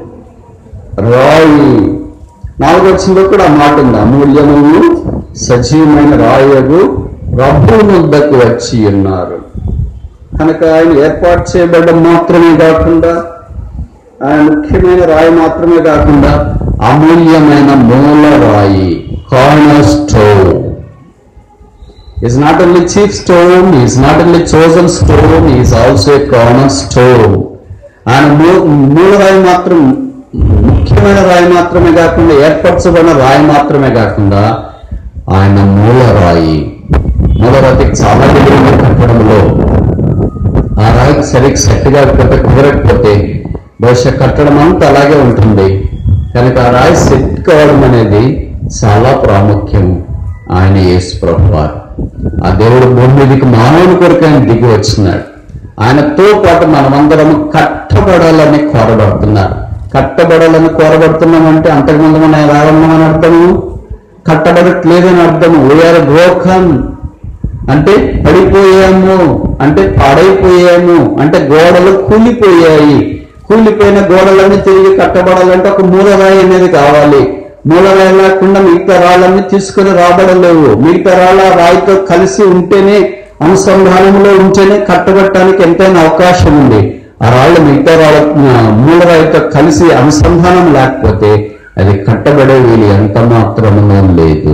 రాయి నాలుగో వచనంలో కూడా ఆ మాట ఉంది అమూల్యమును సజీవమైన రాయగు ప్రభు ముద్దకు వచ్చి ఉన్నారు కనుక ఆయన ఏర్పాటు చేయబడ్డం మాత్రమే కాకుండా ఆయన ముఖ్యమైన రాయి మాత్రమే కాకుండా అమూల్యమైన మూల రాయి corner stone is not only chief stone, he is not only chosen stone, he is also a corner stone. ఆయన మూ- మూల రాయి మాత్రం ముఖ్యమైన రాయి మాత్రమే కాకుండా ఏర్పరచబడిన రాయి మాత్రమే కాకుండా ఆయన మూల రాయి మూల రాతికి చాలా డిగ్రీలు కట్టడంలో ఆ రాయికి సరిగ్గా సెట్ కాకపోతే కుదరకపోతే బహుశా కట్టడం అంతా అలాగే ఉంటుంది కనుక ఆ రాయి సెట్ కావడం అనేది చాలా ప్రాముఖ్యం ఆయన యేసు ప్రభు వారు ఆ దేవుడు భూమి మీదకి మానవుని కొరకు ఆయన దిగి వచ్చినాడు ఆయనతో పాటు మనమందరం కట్టబడాలని కోరబడుతున్నారు కట్టబడాలని కోరబడుతున్నామంటే అంతకుముందు మనం ఎలా ఉన్నామని అర్థము కట్టబడట్లేదని అర్థము వీఆర్ బ్రోకన్ అంటే పడిపోయాము అంటే పాడైపోయాము అంటే గోడలు కూలిపోయాయి కూలిపోయిన గోడలన్నీ తిరిగి కట్టబడాలంటే ఒక మూలరాయి అనేది కావాలి మూలరాయి లేకుండా మిగతా రాళ్ళన్నీ తీసుకొని రాబడలేవు మిగతా రాళ్ళ రాయితో కలిసి ఉంటేనే అనుసంధానంలో ఉంటేనే కట్టబట్టడానికి ఎంతైనా అవకాశం ఉంది ఆ రాళ్ళు మిగతా రాళ్ళ ఆ, మూలరాయితో కలిసి అనుసంధానం లేకపోతే అది కట్టబడే వీలు ఎంత మాత్రమునూ లేదు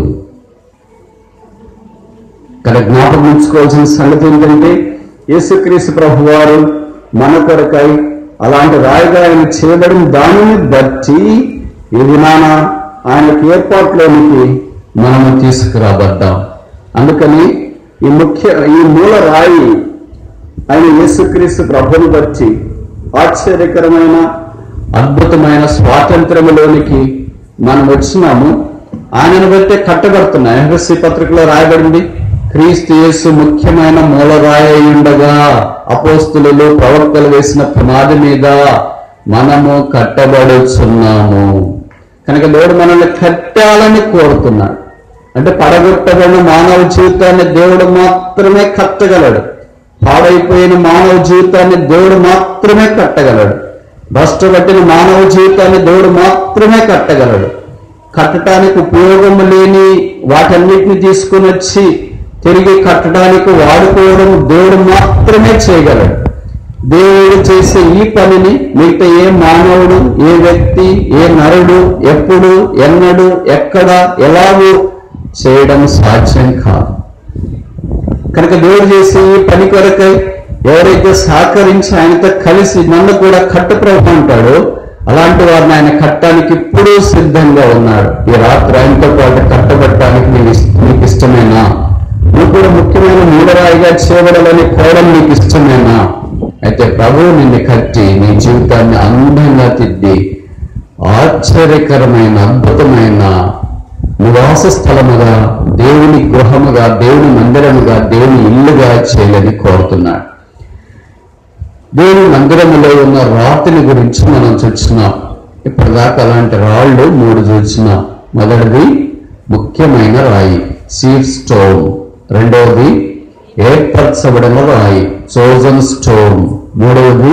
ఇక్కడ జ్ఞాపకం ఉంచుకోవాల్సిన సంగతి ఏంటంటే యేసుక్రీస్తు ప్రభు వారు మన కొరకై అలాంటి రాయిగా ఆయన చేయబడిన దానిని బట్టి ఈ దినాన ఆయనకి ఏర్పాట్లోనికి మనము తీసుకురాబడ్డాం అందుకని ఈ ముఖ్య ఈ మూల రాయి ఆయన యేసుక్రీస్తు ప్రభుని బట్టి ఆశ్చర్యకరమైన అద్భుతమైన స్వాతంత్రములోనికి మనం వచ్చినాము ఆయనను బట్టే కట్టబడుతున్నాయి ఎహ్రస్సి పత్రికలో రాయబడింది క్రీస్తు యేసు ముఖ్యమైన మూలరాయి అయి ఉండగా అపోస్తులు ప్రవక్తలు వేసిన పునాది మీద మనము కట్టబడుచున్నాము కనుక దేవుడు మనల్ని కట్టాలని కోరుతున్నాడు అంటే పడగొట్టబడిన మానవ జీవితాన్ని దేవుడు మాత్రమే కట్టగలడు పాడైపోయిన మానవ జీవితాన్ని దేవుడు మాత్రమే కట్టగలడు భ్రష్టపట్టిన మానవ జీవితాన్ని దేవుడు మాత్రమే కట్టగలడు కట్టడానికి ఉపయోగం లేని వాటన్నిటిని తీసుకుని వచ్చి తిరిగి కట్టడానికి వాడుకోవడం దేవుడు మాత్రమే చేయగలడు దేవుడు చేసే ఈ పనిని మిగతా ఏ మానవుడు ఏ వ్యక్తి ఏ నరుడు ఎప్పుడు ఎన్నడు ఎక్కడ ఎలాగూ చేయడం సాధ్యం కాదు కనుక దేవుడు చేసే ఈ పని కొరకై ఎవరైతే సహకరించి ఆయనతో కలిసి నన్ను కూడా కట్టు ప్రభు అంటాడో అలాంటి వారిని ఆయన కట్టడానికి ఇప్పుడు సిద్ధంగా ఉన్నాడు ఈ రాత్రి ఆయనతో పాటు కట్టబట్టడానికి నీకు ఇష్ట- నీకు ఇష్టమేనా నువ్వు కూడా ముఖ్యమైన మూడరాయిగా చేయబడాలని కోరడం నీకు ఇష్టమేనా అయితే ప్రభువు నిన్ను కట్టి నీ జీవితాన్ని అందంగా తిద్ది ఆశ్చర్యకరమైన అద్భుతమైన నివాస స్థలముగా దేవుని గృహముగా దేవుని మందిరముగా దేవుని ఇల్లుగా చేయాలని కోరుతున్నాడు దేవుని మందిరములో ఉన్న రాతిని గురించి మనం చూస్తున్నాం ఇప్పటిదాకా అలాంటి రాళ్ళు మూడు చూస్తున్నాం మొదటిది ముఖ్యమైన రాయి సీడ్ స్టోన్ రెండవది ఏర్పరచబడిన రాయి చోజన్ స్టోన్ మూడవది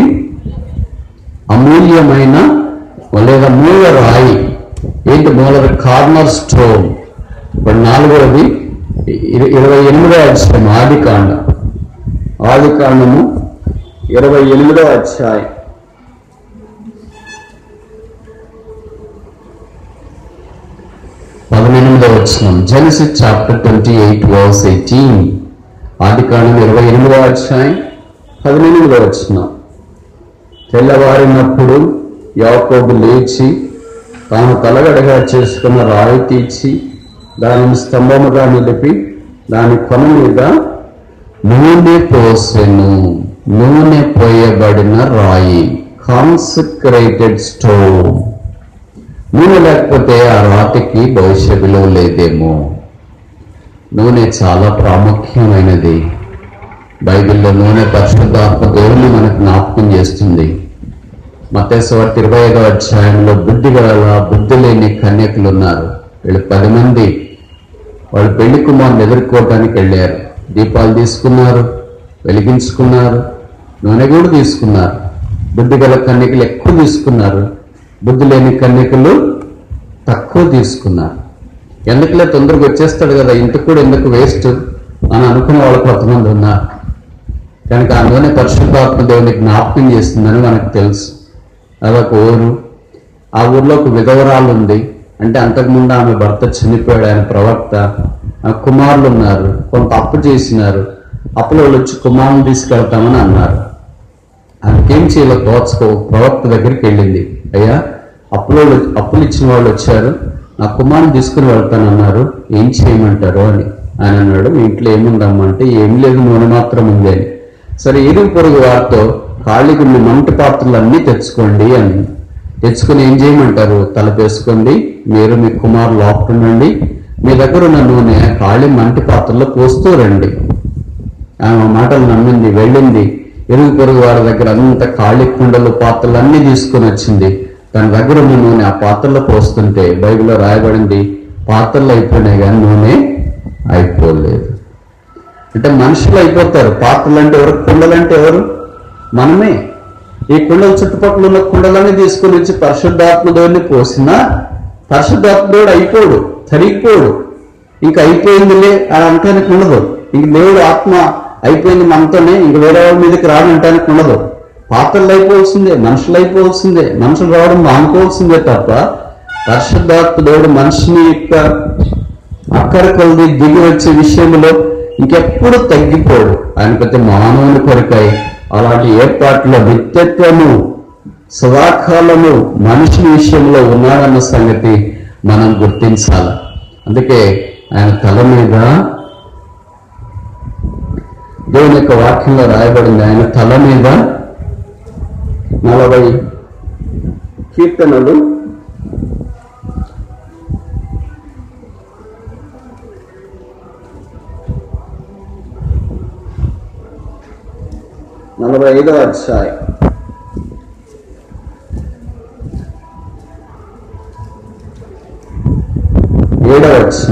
అమూల్యమైన లేదా మూల రాయి ఏంటి మూల కార్నర్ స్టోన్ ఇప్పుడు నాలుగవది ఇర- ఇరవై ఎనిమిదో అధ్యాయం ఆది కాండ ఆది కాండము ఇరవై ఎనిమిదో అధ్యాయం పదిహేనుమిదో వచ్చిన Genesis chapter twenty eight verse eighteen ఆది కాండం ఇరవై ఎనిమిదో అధ్యాయం పదిహేనుమిదో వచ్చిన తెల్లవారినప్పుడు యాకోబు లేచి తాను తలగడగా చేసుకున్న రాయి తీర్చి దానిని స్తంభముగా నిలిపి దాని కొన మీద నూనె పోసెను నూనె పోయబడిన రాయి కాన్సక్రేటెడ్ స్టోన్ నూనె లేకపోతే ఆ రాతికి భవిష్య విలువ లేదేమో నూనె చాలా ప్రాముఖ్యమైనది బైబిల్లో నూనె పరిశుద్ధాత్మ దేవుని మనకు జ్ఞాపకం చేస్తుంది మతేశ్వర ఇరవై ఐదో అధ్యాయంలో బుద్ధి గల బుద్ధి లేని కన్యకులు ఉన్నారు వీళ్ళు పది మంది వాళ్ళు పెళ్లి కుమారుని ఎదుర్కోవటానికి వెళ్ళారు దీపాలు తీసుకున్నారు వెలిగించుకున్నారు నూనె కూడా తీసుకున్నారు బుద్ధి గల కన్యకులు ఎక్కువ తీసుకున్నారు బుద్ధి లేని కన్యకులు తక్కువ తీసుకున్నారు ఎందుకులే తొందరగా వచ్చేస్తాడు కదా ఇంటికి కూడా ఎందుకు వేస్ట్ అని అనుకునే వాళ్ళు కొంతమంది ఉన్నారు కనుక అందులోనే పరిశుద్ధాత్మ దేవుని జ్ఞాపకం చేస్తుందని మనకు తెలుసు అదొక ఊరు ఆ ఊర్లో ఒక విధవరాలు ఉంది అంటే అంతకుముందు ఆమె భర్త చనిపోయాడు ఆయన ప్రవక్త ఆ కుమారులు ఉన్నారు కొంత అప్పు చేసినారు అప్పులో వాళ్ళు వచ్చి కుమారుని తీసుకెళ్తామని అన్నారు ఆమెకేం చేయాలో తోచకో ప్రవక్త దగ్గరికి వెళ్ళింది అయ్యా అప్పులో అప్పులు ఇచ్చిన వాళ్ళు వచ్చారు నా కుమారుని తీసుకుని వెళ్తానన్నారు ఏం చేయమంటారు అని ఆయన అన్నాడు మీ ఇంట్లో ఏముందమ్మా అంటే ఏం లేదు నూనె మాత్రం ఉంది అని సరే ఇరుగు పొరుగు వారితో ఖాళీగా ఉన్న మంటి పాత్రలు అన్నీ తెచ్చుకోండి అని తెచ్చుకొని ఏం చేయమంటారు తలపేసుకోండి మీరు మీ కుమారు లోపలండి మీ దగ్గర ఉన్న నూనె ఖాళీ మంటి పాత్రలో పోస్తూ రండి ఆమె ఆ మాటలు నమ్మింది వెళ్ళింది ఇరుగు పొరుగు వారి దగ్గర అంత ఖాళీ కుండలు పాత్రలు అన్ని తీసుకొని వచ్చింది తన దగ్గర ఉన్న నూనె ఆ పాత్రలో పోస్తుంటే బైబిల్లో రాయబడింది పాత్రలు అయిపోయినాయి కానీ నూనె అయిపోలేదు అంటే మనుషులు అయిపోతారు పాత్రలు అంటే ఎవరు కుండలు అంటే ఎవరు మనమే ఈ కుండల చుట్టుపక్కల ఉన్న కుండలన్నీ తీసుకొని వచ్చి పరిశుద్ధాత్మ దేవుడిని పోసినా పరిశుద్ధాత్మ దేవుడు అయిపోడు తరిగిపోడు ఇంకా అయిపోయిందిలే అని అనటానికి ఉండదు ఇంక దేవుడు ఆత్మ అయిపోయింది మనతోనే ఇంక వేరే వాళ్ళ మీదకి రాడంటానికి ఉండదు పాత్రలు అయిపోవాల్సిందే మనుషులు అయిపోవాల్సిందే మనుషులు రావడం మానుకోవాల్సిందే తప్ప పరిశుద్ధాత్మ దేవుడు మనిషిని యొక్క అక్కర కొలది దిగి వచ్చే విషయంలో ఇంకెప్పుడు తగ్గిపోడు ఆయన ప్రతి మానవుని కొరకై అలాంటి ఏర్పాట్ల నిత్యత్వము సదాకాలము మనిషి విషయంలో ఉన్నాడన్న సంగతి మనం గుర్తించాలి అందుకే ఆయన తల మీద దేవుని యొక్క వాక్యంలో రాయబడింది ఆయన తల మీద నలభై కీర్తనలు నలభై ఐదవ అధ్యాయం ఏడవ వచ్చిన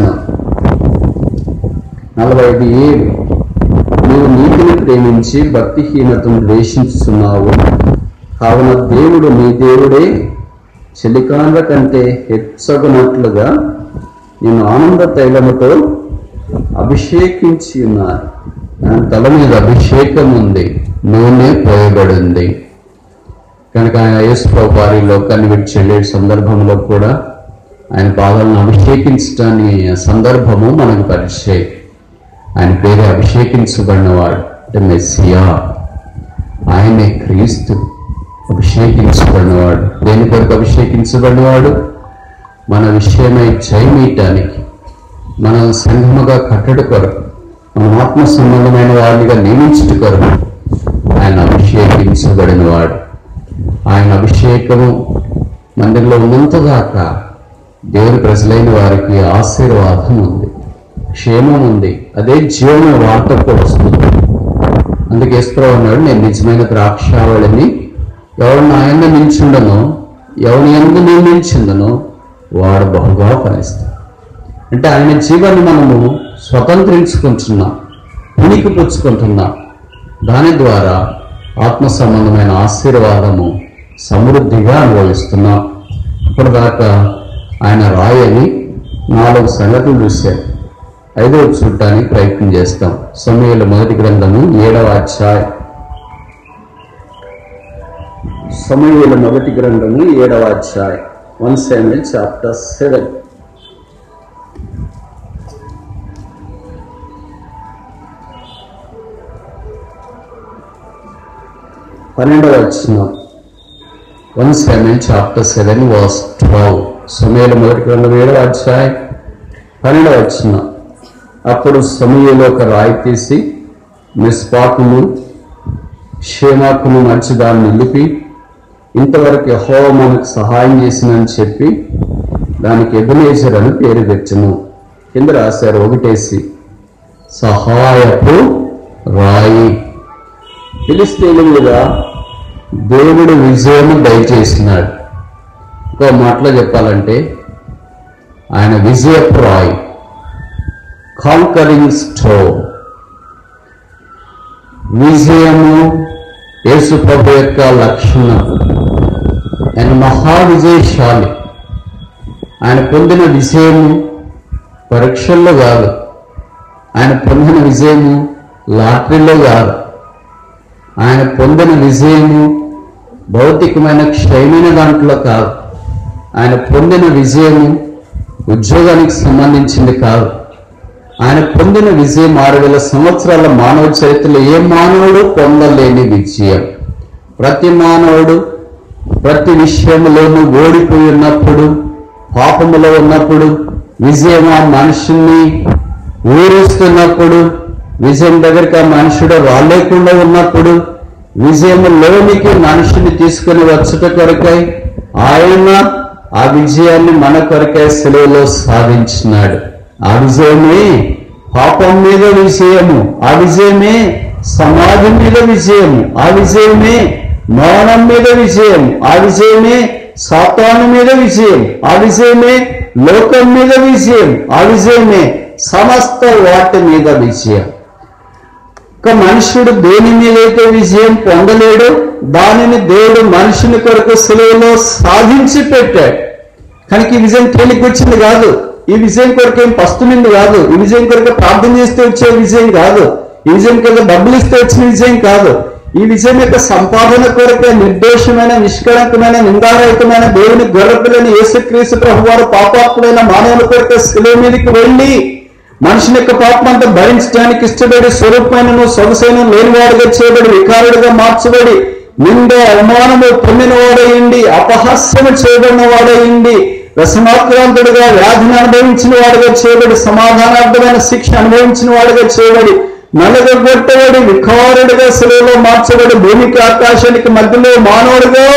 నలభై ఐదు ఏడు నీవు నీతిని ప్రేమించి భక్తిహీనతను ద్వేషించుతున్నావు కావున దేవుడు నీ దేవుడే చెలికాండ్ల కంటే హెచ్చగునట్లుగా నేను ఆనంద తైలముతో అభిషేకించి ఉన్నారు ఆయన తల మీద అభిషేకం ఉంది నూనె పోయబడింది కనుక ఆయన యేసు వారి లోకాన్ని విడిచి వెళ్ళే సందర్భంలో కూడా ఆయన పాదాలను అభిషేకించడాన్ని సందర్భము మనకు పరిచయం ఆయన పేరు అభిషేకించబడినవాడు అంటే మెస్సియా ఆయనే క్రీస్తు అభిషేకించబడినవాడు దేని కొరకు అభిషేకించబడినవాడు మన విషయమై జయమీయటానికి మన సంఘముగా కట్టడి కొరకు మన ఆత్మ సంబంధమైన వారినిగా నియమించుట కొరకు ఆయన అభిషేకించబడినవాడు ఆయన అభిషేకము మందిరంలో ఉన్నంత దాకా దేవుని ప్రజలైన వారికి ఆశీర్వాదం ఉంది క్షేమం ఉంది అదే జీవన వార్త కూడా వస్తుంది అందుకే ఇస్త్రో అన్నాడు నేను నిజమైన ద్రాక్షావళిని ఎవరిని ఆయన నిల్చుండనో ఎవరిని ఎందు నియమించిందనో వాడు బహుగా ఫలిస్తాడు అంటే ఆయన జీవాన్ని మనము స్వతంత్రించుకుంటున్నాం ఉనికి పుచ్చుకుంటున్నాం దాని ద్వారా ఆత్మ సంబంధమైన ఆశీర్వాదము సమృద్ధిగా అనుభవిస్తున్నాం ఇప్పుడు దాకా ఆయన రాయని నాలుగు సంగతులు చూశారు ఐదవ చూడటానికి ప్రయత్నం చేస్తాం సమయాల మొదటి గ్రంథము ఏడవ అధ్యాయం సమయాల మొదటి గ్రంథము ఏడవ అధ్యాయం వన్ సెవెన్ చాప్టర్ సెవెన్ పన్నెండవ వచ్చిన one seven chapter seven verse twelve సమయాల మొదటి గ్రంథం ఏడవ అధ్యాయం పన్నెండవ వచ్చిన అప్పుడు సమయంలో ఒక రాయి తీసి మిస్పాకులు క్షేమాకులు మధ్య దాన్ని నిలిపి ఇంతవరకు యెహోవా మనకు సహాయం చేసిందని చెప్పి దానికి ఎబునేజర్ అని పేరు తెచ్చును కింద రాశారు ఒకటేసి సహాయపు రాయి ఫిలిస్తీన్ల మీద దేవుడు విజయం దయచేసినాడు ఇంకో మాటలో చెప్పాలంటే ఆయన విజయపు రాయి కాంకరింగ్ స్టోన్ విజయము యేసు ప్రభు యొక్క లక్షణం ఆయన మహా విజయశాలి ఆయన పొందిన విజయము పరీక్షల్లో కాదు ఆయన పొందిన విజయము లాటరీలో కాదు ఆయన పొందిన విజయము భౌతికమైన క్షయమైన దాంట్లో కాదు ఆయన పొందిన విజయము ఉద్యోగానికి సంబంధించింది కాదు ఆయన పొందిన విజయం ఆరు వేల సంవత్సరాల మానవ చరిత్రలో ఏ మానవుడు పొందలేని విజయం ప్రతి మానవుడు ప్రతి విషయంలోనూ ఓడిపోయి ఉన్నప్పుడు పాపములో ఉన్నప్పుడు విజయం ఆ మనుషుల్ని ఊరేస్తున్నప్పుడు విజయం దగ్గరికి ఆ మనుషుడు రాలేకుండా ఉన్నప్పుడు విజయంలోనికి మనుషుని తీసుకుని వచ్చుట కొరకై ఆయన ఆ విజయాన్ని మన కొరకై సెలవులో సాధించినాడు ఆ విజయమే పాపం మీద విజయము ఆ విజయమే సమాధి మీద విజయము ఆ విజయమే మౌనం మీద విజయం ఆ విజయమే సాతాను మీద విజయం ఆ విజయమే లోకం మీద విజయం ఆ విజయమే సమస్త వాటి మీద విజయం ఒక మనుషుడు దేని మీదైతే విజయం పొందలేడు దానిని దేవుడు మనుషుని కొరకు సెలవులో సాధించి పెట్టాడు కనుక ఈ విజయం తేలికి వచ్చింది కాదు ఈ విజయం కొరకు ఏం పస్తునింది కాదు ఈ విజయం కొరకు ప్రార్థన చేస్తే వచ్చే విజయం కాదు ఈ విజయం కొరకు డబ్బులు ఇస్తే వచ్చిన విజయం కాదు ఈ విజయం యొక్క సంపాదన కొరకే నిర్దోషమైన నిష్కళంకమైన నిందారహితమైన దేవుని గొర్రెపిల్లని యేసుక్రీస్తు ప్రభు వారు పాపాత్ముడైన మానవుల కొరకే శిలువ మీదకి వెళ్ళి మనుషుని యొక్క పాపం అంతా భరించడానికి ఇష్టపడి స్వరూపమైన సొగసైన లేనివాడుగా చేయబడి వికారుడుగా మార్చబడి నింద అవమానము పొందిన వాడయిండి అపహాస్యము చేయబడిన వాడయిండి వ్యసనాక్రాంతుడుగా వ్యాధిని అనుభవించిన వాడుగా చేయబడి సమాధానార్థమైన శిక్ష అనుభవించిన వాడుగా చేయబడి నలగొట్టబడి వికారుడుగా సెలవులో మార్చబడి భూమికి ఆకాశానికి మధ్యలో మానవుడుగా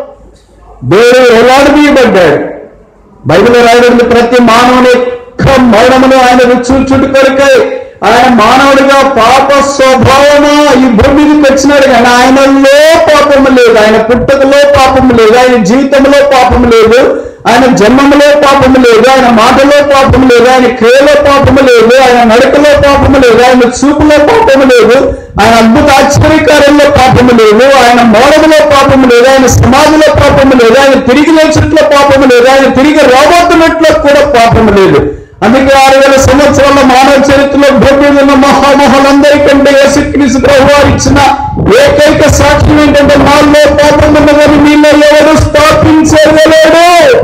దేవుడు ఎలాడదీయబడ్డాడు బైబిల్ రాయబడింది ప్రతి మానవుని యొక్క మరణమును ఆయన రుచూచుటి కొరకై ఆయన మానవుడిగా పాప స్వభావము ఈ భూమి మీదకి వచ్చినాడు కానీ ఆయనలో పాపము లేదు ఆయన పుట్టుకలో పాపము లేదు ఆయన జీవితంలో పాపము లేదు ఆయన జన్మములో పాపము లేదు ఆయన మాటలో పాపము లేదు ఆయన క్రియలో పాపము లేదు ఆయన నడకలో పాపము లేదు ఆయన చూపులో పాపము లేదు ఆయన అద్భుత ఆశ్చర్యకార్యంలో పాపము లేదు ఆయన మౌనములో పాపము లేదు ఆయన సమాధిలో పాపము లేదు ఆయన తిరిగి లేచుట్లో పాపము లేదు ఆయన తిరిగి రాబోతున్నట్లో కూడా పాపము లేదు అందుకే ఆరు వేల సంవత్సరాల మానవ చరిత్రలో భూమి మీద ఉన్న మహామహలందరికంటే యేసుక్రీస్తు ప్రభు వారు ఇచ్చిన ఏకైక సాక్ష్యం ఏంటంటే నాలో పాపం ఉన్నదని మీలో ఎవరు స్థాపించగలడు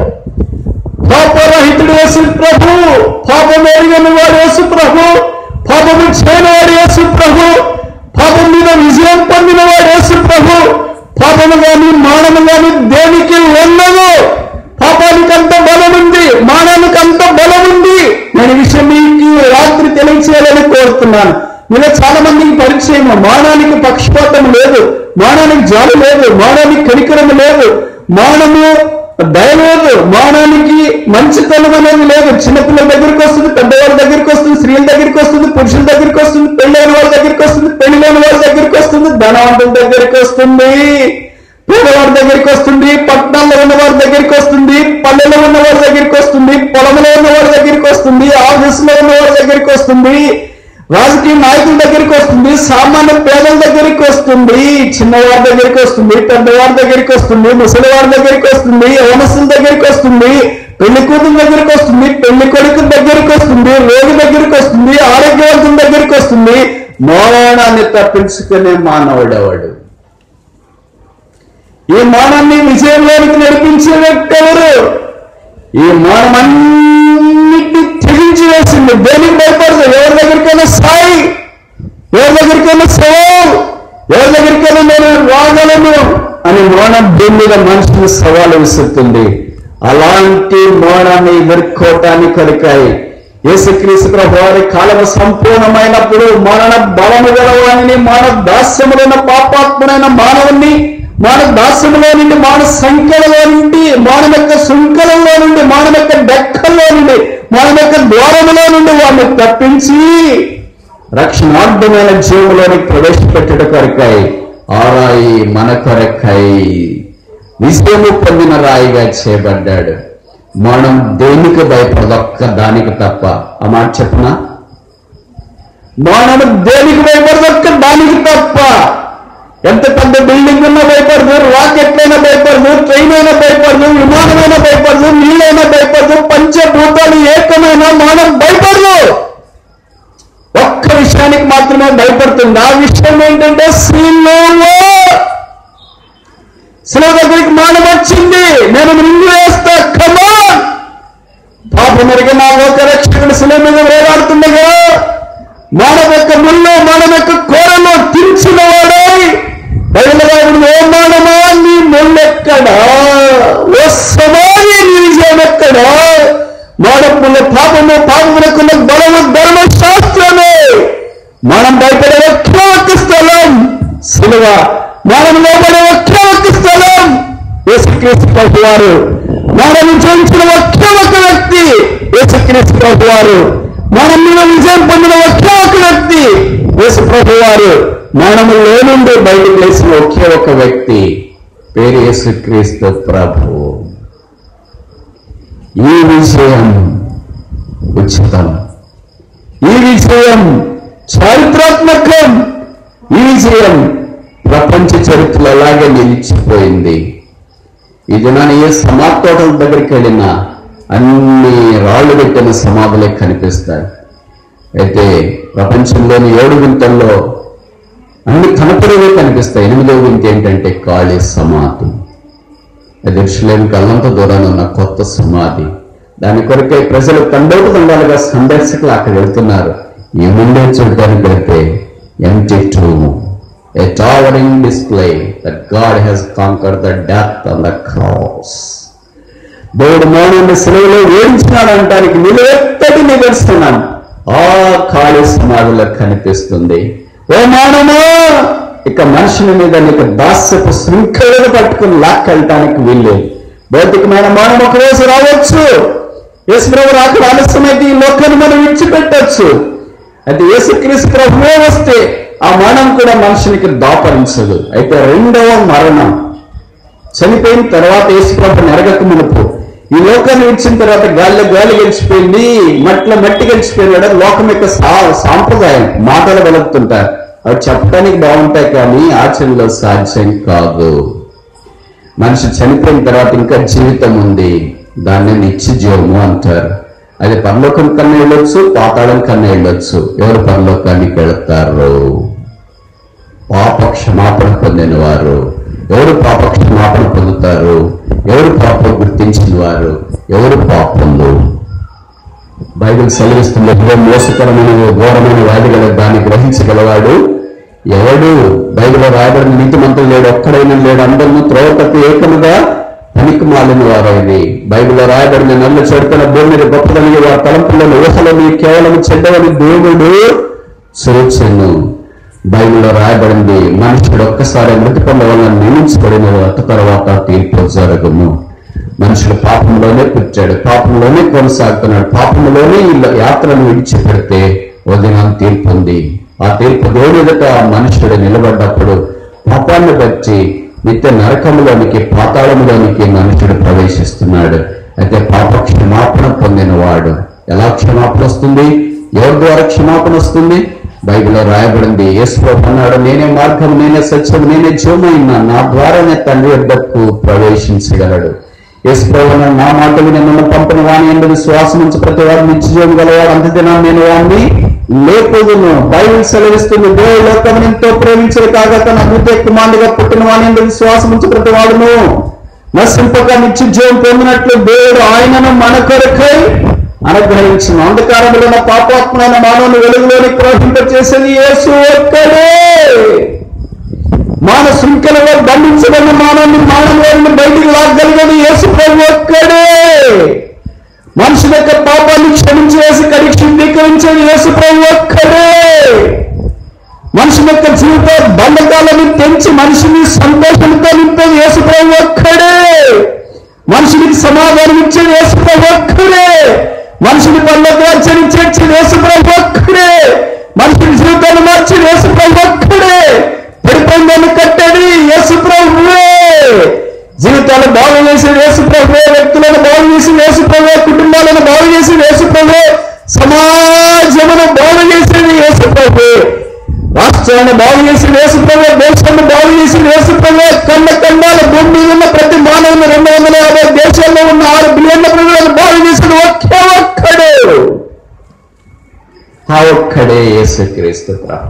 పాపరహితుడు యేసు ప్రభు పాపం ఎరిగిన వాడు యేసు ప్రభు పాపము చేయనివాడు యేసు ప్రభు పాపం మీద విజయం పొందిన వాడు యేసు ప్రభు పాపము గాని మానము గాని దేనికి ఉండదు పాపానికి అంత బలం ఉంది మానానికి అంత బలం ఉంది నేను ఈ విషయం మీకు రాత్రి తెలియచేయాలని కోరుతున్నాను మీలో చాలా మందికి పరిచయం మానానికి పక్షపాతం లేదు మానానికి జాలి లేదు మానానికి కనికరం లేదు మానము దయ లేదు మానానికి మంచితనం అనేది లేదు చిన్నపిల్లల దగ్గరికి వస్తుంది పెద్దవాళ్ళ దగ్గరికి వస్తుంది స్త్రీల దగ్గరికి వస్తుంది పురుషుల దగ్గరికి వస్తుంది పెళ్ళైన వాళ్ళ దగ్గరికి వస్తుంది పెళ్లి లేని వాళ్ళ దగ్గరికి వస్తుంది ధనవంతుల దగ్గరికి వస్తుంది పేదవారి దగ్గరికి వస్తుంది పట్టణాల్లో ఉన్న వారి దగ్గరికి వస్తుంది పల్లెలో ఉన్న వారి దగ్గరికి వస్తుంది పొలంలో ఉన్న వారి దగ్గరికి వస్తుంది ఆఫీసులో ఉన్న వారి దగ్గరికి వస్తుంది రాజకీయ నాయకుల దగ్గరికి వస్తుంది సామాన్య పేదల దగ్గరికి వస్తుంది చిన్నవారి దగ్గరికి వస్తుంది పెద్దవారి దగ్గరికి వస్తుంది ముసలివారి దగ్గరికి వస్తుంది యవనస్తుల దగ్గరికి వస్తుంది పెళ్లి కూతురు దగ్గరికి వస్తుంది పెళ్లి కొడుకు దగ్గరికి వస్తుంది రోగి దగ్గరికి వస్తుంది ఆరోగ్యవంతుల దగ్గరికి వస్తుంది మోరాణాన్ని తప్పించుకునే మానవుడెవడు ఈ మానాన్ని విజయంలోనికి నడిపించే వ్యక్తి ఎవరు ఈ మానమన్నిటి తెగించి వేసింది దేనికి భయపడదు ఎవరి దగ్గరికైనా సాయి ఎవరి దగ్గరికైనా సవాల్ ఎవరి దగ్గరికైనా నేను రాగలను అని మోనం దేని మీద మనుషులు సవాలు విసురుతుంది అలాంటి మోనాన్ని ఎదుర్కోవటానికి కొరకాయి యేసుక్రీస్తు ప్రభు వారి కాలము సంపూర్ణమైనప్పుడు మరణ బలము గలవాణిని మానవ దాస్యములైన పాపాత్ముడైన మానవుణ్ణి మానవ దాస్యములో నుండి మానవ సంఖ్యలలో నుండి మానవ యొక్క శృంఖలలో నుండి మానవ యొక్క డెక్కల్లో నుండి మానవ యొక్క ద్వారములో నుండి వారిని తప్పించి రక్షణార్థమైన జీవులోని ప్రవేశపెట్టుట కొరకాయి ఆ రాయి మన కొరకై విజయము పొందిన రాయిగా చేయబడ్డాడు మనం దేనికి భయపడదు ఒక్క దానికి తప్ప ఆ మాట చెప్పనా మనం దేనికి భయపడదు ఒక్క దానికి తప్ప ఎంత పెద్ద బిల్డింగ్ ఉన్నా భయపడదు రాకెట్ అయినా భయపడదు ట్రైన్ అయినా భయపడదు విమానమైనా భయపడదు నీళ్ళైనా భయపడదు పంచభూతాలు ఏకమైనా మనం భయపడదు ఒక్క విషయాన్ని విషయానికి మాత్రమే భయపడుతుంది ఆ విషయం ఏంటంటే సిలువ శిలువ దగ్గరికి మానం వచ్చింది నేను నిండు వేస్తా కమాన్ పాపం మెరుగు నా లోక రక్షకుడు శిలువ మీద వేలాడుతుండగా మానవ యొక్క ముళ్ళు మానవ యొక్క కోరలు తించిన వాడై బయలుదేరుడు ఓ మానమా నీ ముళ్ళెక్కడా ఓ సమాధి నీ విజయం ఎక్కడా మానవుల పాపము పాపమునకున్న బలము ధర్మశాస్త్రమే మనం భయపడే ఒకే ఒక్క స్థలం శిలువ మనం లోపడే ఒకే ఒక్క స్థలం యేసుక్రీస్తు ప్రభు వారు మనం విజయించిన ఒకే ఒక వ్యక్తి యేసుక్రీస్తు ప్రభు వారు మనం మీద విజయం పొందిన ఒకే ఒక వ్యక్తి యేసు ప్రభు వారు మనము నుండి బయటకు లేచిన ఒకే ఒక వ్యక్తి పేరు యేసుక్రీస్తు ప్రభు ఈ విజయం ఉచితం ఈ విజయం చారిత్రాత్మకం ఈ విజయం ప్రపంచ చరిత్రలో అలాగే నిలిచిపోయింది ఈ దినాన్ని ఏ సమాధోటల దగ్గరికి వెళ్ళినా అన్ని రాళ్ళు పెట్టిన సమాధులే కనిపిస్తాయి అయితే ప్రపంచంలోని ఏడు వింతల్లో అన్ని కనపడేవే కనిపిస్తాయి ఎనిమిదో వింత ఏంటంటే ఖాళీ సమాధి అది ఎరుషులేం కళ్ళంత దూరాన ఉన్న కొత్త సమాధి దాని కొరకై ప్రజలు తండోపు తండాలుగా సందర్శకులు అక్కడ వెళ్తున్నారు ఏముండే చూడడానికి వెళ్తే empty tomb a towering display that God has conquered the death on the cross. దేవుడు మౌనాన్ని సెలవులో వేయించినాడు అంటానికి నిలువెత్తటి నిదర్శనం ఆ ఖాళీ సమాధిలో కనిపిస్తుంది ఓ మానమా ఇక మనుషుని మీద నీకు దాస్యపు శృంఖలను పట్టుకుని లాక్కెళ్ళటానికి వీల్లేదు భౌతికమైన మానవం ఒక రోజు రావచ్చు యేసుప్రభు రాక ఆలస్యమైతే ఈ లోకాన్ని మనం విడిచిపెట్టచ్చు అయితే యేసుక్రీస్తు ప్రభువే వస్తే ఆ మరణం కూడా మనుషునికి దాపరించదు అయితే రెండవ మరణం చనిపోయిన తర్వాత యేసుప్రభు నెరగక మునుపు ఈ లోకాన్ని విడిచిన తర్వాత గాలిలో గాలి గెలిచిపోయింది మట్టిలో మట్టి గెలిచిపోయినాడు లోకం యొక్క సా- సాంప్రదాయం మాటలు వెలుగుతుంటారు అవి చెప్పడానికి బాగుంటాయి కానీ ఆచరణలో సాధ్యం కాదు మనిషి చనిపోయిన తర్వాత ఇంకా జీవితం ఉంది దాన్ని నిత్య జీవము అంటారు అది పరలోకం కన్నా వెళ్ళొచ్చు పాతాళం కన్నా వెళ్ళొచ్చు ఎవరు పరలోకానికి వెళతారు పాప క్షమాపణ పొందిన వారు ఎవరు పాప క్షమాపణ పొందుతారు ఎవరు పాపం గుర్తించిన వారు ఎవరు పాపంలో బైబిల్ సెలవిస్తుంది ఏదో మోసకరమైన ఘోరమైన వ్యాధి గల దాన్ని గ్రహించగలవాడు ఎవడు బైబిల్లో రాయబడిన నీతిమంతులు లేడు ఒక్కడైనా లేడు అందరూ త్రోవపతి ఏకముగా పనికి మాలిన వారైంది బైబిల్లో రాయబడిన నల్ల చెడుతున్న భూమి మీద గొప్పదని వారి తలంపులను ఊహలని కేవలం చెడ్డవని దేవుడు చూచెను బైబిల్లో రాయబడింది మనుషుడు ఒక్కసారి మృతి పొందవలన నియమించబడిన అటు తర్వాత తీర్పు జరగము మనుషుడు పాపంలోనే పుట్టాడు పాపంలోనే కొనసాగుతున్నాడు పాపంలోనే ఈ యాత్రను విడిచిపెడితే వదిన తీర్పు ఉంది ఆ తీర్పు దేవుని ఎదుట ఆ మనుషుడు నిలబడ్డప్పుడు పాపాన్ని బట్టి నిత్య నరకంలోనికి పాతాళంలోనికి మనుషుడు ప్రవేశిస్తున్నాడు అయితే పాప క్షమాపణ పొందిన వాడు ఎలా క్షమాపణ వస్తుంది ఎవరి ద్వారా క్షమాపణ వస్తుంది బైబిల్లో రాయబడింది యేసు అన్నాడు నేనే మార్గం నేనే సత్యం నేనే జీవమైనా నా ద్వారానే తండ్రి వద్దకు ప్రవేశించగలడు యేసుప్రభు నా మాట విని నన్ను పంపిన వాణి ఎందు విశ్వాసం నుంచి ప్రతి వాడు నిత్యజీవం గలవాడు అంతదినం నేను వాడిని లేకపోదును బైబిల్ సెలవిస్తుంది దేవుడు లోకం ఎంతో ప్రేమించడు కాగా తన అభివృద్ధి కుమారుడిగా పుట్టిన వాణి ఎందు విశ్వాసం నుంచి ప్రతి వాడును నశింపక నిత్యజీవం పొందినట్లు దేవుడు ఆయనను మన కొరకై అనుగ్రహించిన అంధకారంలో ఉన్న పాపాత్మైన మానవుని వెలుగులోని ప్రవహింపచేసేది యేసు ఒక్కడే మాన శృంఖలలో బంధించబడిన మానవుని మానవులను బయటికి లాగలిగేది యేసు ప్రభు ఒక్కడే మనుషుల యొక్క పాపాన్ని క్షమించి వేసి కడిగి శుద్ధీకరించేది యేసు ప్రభు ఒక్కడే మనుషుల యొక్క జీవిత బంధకాలను తెంచి మనిషిని సంతోషంతో నింపేది యేసు ప్రభు ఒక్కడే మనుషునికి సమాధానం ఇచ్చేది యేసు ప్రభు ఒక్కడే మనుషుని పనులకు వచ్చని చేర్చేది యేసు ప్రభు ఒక్కడే మనుషుని జీవితాన్ని మార్చేది యేసు ప్రభు ఒక్కడే పడిపోయిందని కట్టేది యేసు ప్రభువే జీవితాలు బాగు చేసేది యేసు ప్రభువే వ్యక్తులను బాగు చేసేది యేసు ప్రభువే కుటుంబాలను బాగు చేసేది యేసు ప్రభువే సమాజమును బాగు చేసేది యేసు ప్రభువే రాష్ట్రాన్ని బాగు చేసి వేసుకునే దేశాన్ని బాగు చేసి వేసుకునే కన్న కండాల భూమి మీద ఉన్న ప్రతి మానవుని రెండు వందల యాభై దేశాల్లో ఉన్న ఆరు బిలియన్ల ప్రజలను బాగు చేసిన ఒకే ఒక్కడు ఆ ఒక్కడే యేసుక్రీస్తు ప్రభు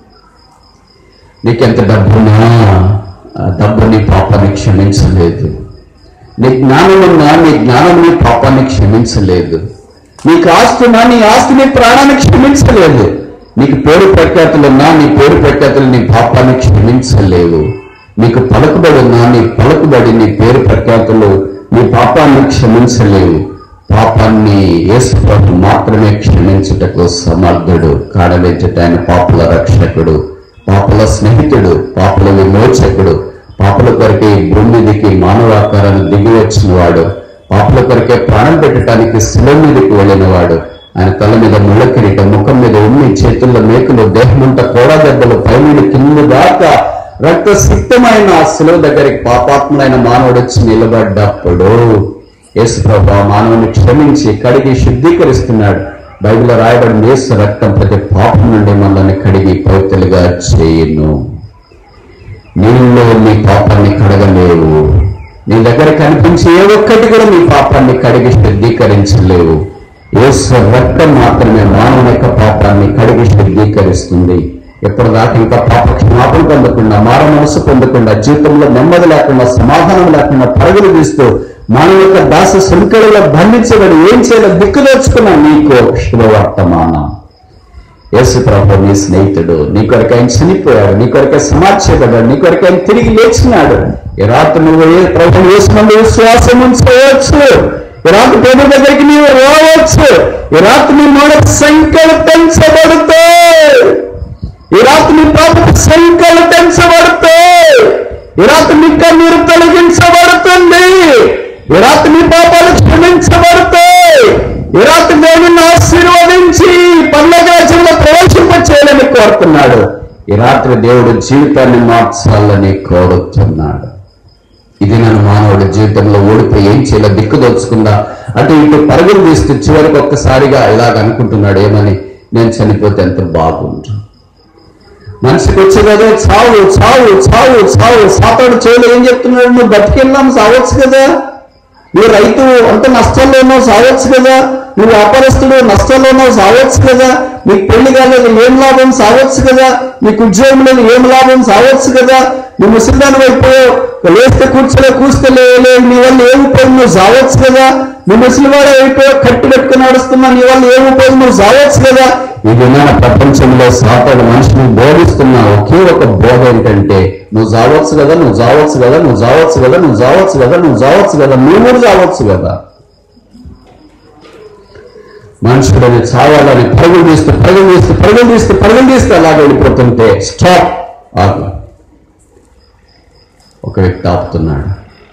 నీకెంత డబ్బున్నా ఆ డబ్బు నీ పాపాన్ని క్షమించలేదు నీ జ్ఞానమున్నా నీ జ్ఞానం నీ పాపాన్ని క్షమించలేదు నీకు ఆస్తున్నా నీ ఆస్తి నీ ప్రాణాన్ని క్షమించలేదు నీకు పేరు ప్రఖ్యాతులున్నా నీ పేరు ప్రఖ్యాతులు నీ పాపాన్ని క్షమించలేవు నీకు పలుకుబడి ఉన్నా నీ పలుకుబడి నీ పేరు ప్రఖ్యాతులు నీ పాపాన్ని క్షమించలేవు పాపాన్ని యేసు ప్రభు మాత్రమే క్షమించుటకు సమర్థుడు కాడవెచ్చట ఆయన పాపుల రక్షకుడు పాపుల స్నేహితుడు పాపుల విమోచకుడు పాపుల కొరకే ఈ భూమి మీదకి మానవాకారాన్ని దిగి వచ్చిన వాడు పాపుల కొరకే ప్రాణం పెట్టడానికి శిల మీదకి వెళ్ళిన వాడు ఆయన తల మీద ముళ్ళ కిరీటం ముఖం మీద ఉమ్మి చేతుల్లో మేకులు దేహమంతా కోడా దెబ్బలు పైనుండి కింద దాకా రక్త సిక్తమైన ఆ శిలువ దగ్గరికి పాపాత్ముడైన మానవుడు వచ్చి నిలబడ్డప్పుడు యేసు ప్రభు ఆ మానవుని క్షమించి కడిగి శుద్ధీకరిస్తున్నాడు బైబిల్ రాయబడిన యేసు రక్తం ప్రతి పాపం నుండి మనల్ని కడిగి పవిత్రులుగా చేయును నీళ్ళు నీ పాపాన్ని కడగలేవు నీ దగ్గర కనిపించే ఏ ఒక్కటి కూడా నీ పాపాన్ని కడిగి శుద్ధీకరించలేవు యేసు రక్తం మాత్రమే మానవుని యొక్క పాపాన్ని కడిగి శుద్ధీకరిస్తుంది ఎప్పటిదాకా ఇంకా పాప క్షమాపణ పొందకుండా మార మనసు పొందకుండా జీవితంలో నెమ్మది లేకుండా సమాధానం లేకుండా పరుగులు తీస్తూ మానవ యొక్క దాస సుంకలలో బంధించబడి ఏం చేయాలో దిక్కుదోచుకున్న నీకు శుభవర్తమానం యేసు ప్రభు నీ స్నేహితుడు నీ కొరకు ఆయన చనిపోయాడు నీ కొరకు సమాచారపడ్డాడు నీ కొరకు ఆయన తిరిగి లేచినాడు ఈ రాత్రి నువ్వు ఏ ప్రభు యేసు మందు విశ్వాసం ఉంచవచ్చు ఈ రాత్రి ప్రభు దగ్గరికి నీవు రావచ్చు ఈ రాత్రి నీ మాట సంకల్పించబడుతాయి ఈ రాత్రి నీ పాప సంకల్పించబడుతాయి ఈ రాత్రి నీ కన్నీరు తొలగించబడుతుంది ఈ రాత్రి నీ పాపాలు క్షమించబడతాయి ఈ రాత్రి దేవుని ఆశీర్వదించి పర్లరాజ్యంలో ప్రవేశింప చేయాలని కోరుతున్నాడు ఈ రాత్రి దేవుడు జీవితాన్ని మార్చాలని కోరుతున్నాడు ఇది నన్ను మానవుడి జీవితంలో ఓడిపోయి ఏం చేయాలో దిక్కుదోచుకుందా అటు ఇటు పరుగులు తీస్తూ చివరికి ఒక్కసారిగా ఇలాగ అనుకుంటున్నాడు ఏమని నేను చనిపోతే ఎంత బాగుండు మనిషికి వచ్చే కదా చావు చావు చావు చావు సాతాడు చేయలు ఏం చెప్తున్నాడు నువ్వు బతికెళ్ళాం సావచ్చు కదా నువ్వు రైతు అంత నష్టాల్లో ఉన్నావు సావచ్చు కదా నువ్వు వ్యాపారస్తుడు నష్టాల్లో ఉన్నావు సావచ్చు కదా నీకు పెళ్లి కాలేదు ఏం లాభం సావచ్చు కదా నీకు ఉద్యోగం లేదు ఏం లాభం సావచ్చు కదా నువ్వు ముసలిదాని అయిపోయావు లేస్తే కూర్చోలే కూస్తే లేవలే నీ వల్ల ఏం ఉపయోగం నువ్వు సావచ్చు కదా నువ్వు ముసలివాడు అయిపోయావు కట్టు పెట్టుకుని నడుస్తున్నా నీ వల్ల ఏం ఉపయోగం నువ్వు సావచ్చు కదా ఈ విధాన ప్రపంచంలో సాతాడు మనుషుని బోధిస్తున్న ఒకే ఒక బోధ ఏంటంటే నువ్వు జావచ్చు కదా నువ్వు జావచ్చు కదా నువ్వు జావచ్చు కదా నువ్వు జావచ్చు కదా నువ్వు జావచ్చు కదా నువ్వు కూడా జావచ్చు కదా మనుషుడని చావాలని పరుగులు తీస్తూ పరుగులు తీస్తూ పరుగులు తీస్తూ పరుగులు తీస్తూ అలాగే వెళ్ళిపోతుంటే స్టాప్ ఆగు ఒక వ్యక్తి ఆపుతున్నాడు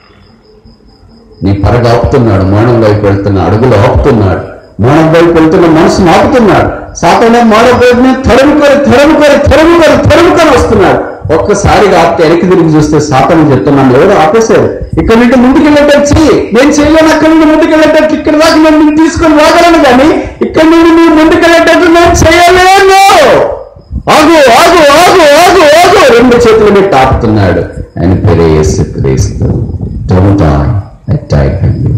నీ పరగ ఆపుతున్నాడు మౌనం వైపు వెళ్తున్న అడుగులు ఆపుతున్నాడు మౌనం వైపు వెళ్తున్న మనసును ఆపుతున్నాడు సాతనే మౌనం వైపుని తరుముకొని తరుముకొని తరుముకొని తరుముకొని వస్తున్నాడు ఒక్కసారిగా ఆపితే వెనక్కి తిరిగి చూస్తే సాతని చెప్తున్నాను ఎవరు ఆపేశారు ఇక్కడ నుండి ముందుకు వెళ్ళేటచ్చి నేను చేయలేను అక్కడి నుండి ముందుకు వెళ్ళేటట్టు ఇక్కడ దాకా నేను నిన్ను తీసుకొని రాగలను కానీ ఇక్కడ నుండి నువ్వు ముందుకు వెళ్ళేటట్టు నేను చేయలేను ఆగు ఆగు ఆగు ఆగు ఆగు రెండు చేతులు పెట్టి ఆపుతున్నాడు ఆయన పేరే యేసు క్రీస్తు don't I die for you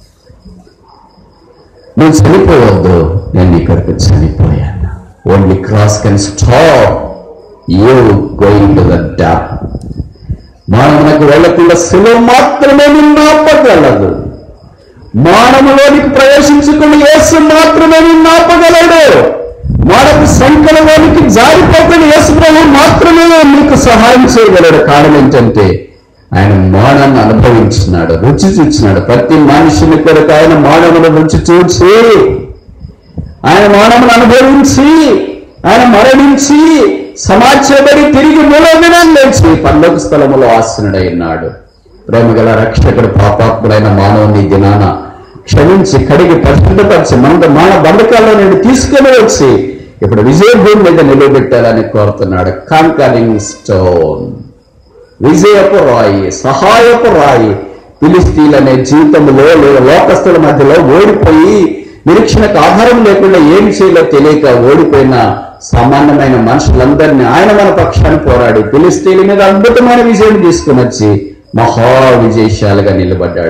నువ్వు చనిపోవద్దు నేను నీ కొరకు చనిపోయాను only cross can stop you going to the dump మానవునకు వెళ్ళకుండా శిలువ మాత్రమే నిన్ను ఆపగలదు మానవులోనికి ప్రవేశించుకుని యేసు మాత్రమే నిన్ను ఆపగలడు మానవ సంకలలోనికి జారిపోతున్న యేసు ప్రభు మాత్రమే నీకు సహాయం చేయగలడు కారణం ఏంటంటే ఆయన మానాన్ని అనుభవించినాడు రుచి చూచినాడు ప్రతి మనిషిని కొరకు ఆయన మానవుని రుచి చూచి ఆయన మానవుని అనుభవించి ఆయన మరణించి సమాచారపడి తిరిగి మూడో దినాన్ని లేచి పర్లోక స్థలములో ఆసనుడైనాడు ప్రేమగల రక్షకుడు పాపాత్ముడైన మానవుని ఈ దినాన క్షమించి కడిగి పరిశుద్ధపరిచి మన మన బంధకాల్లో నుండి తీసుకుని వచ్చి ఇప్పుడు విజయభూమి మీద నిలబెట్టాలని కోరుతున్నాడు కాంకరింగ్ స్టోన్ విజయపు రాయి సహాయపు రాయి ఫిలిస్తీన్లనే జీవితంలో లేదా లోకస్తుల మధ్యలో ఓడిపోయి నిరీక్షణకు ఆధారం లేకుండా ఏం చేయాలో తెలియక ఓడిపోయిన సామాన్యమైన మనుషులందరినీ ఆయన మన పక్షాన్ని పోరాడి ఫిలిస్తీన్ల మీద అద్భుతమైన విజయం తీసుకుని వచ్చి మహా విజయశాలిగా నిలబడ్డాడు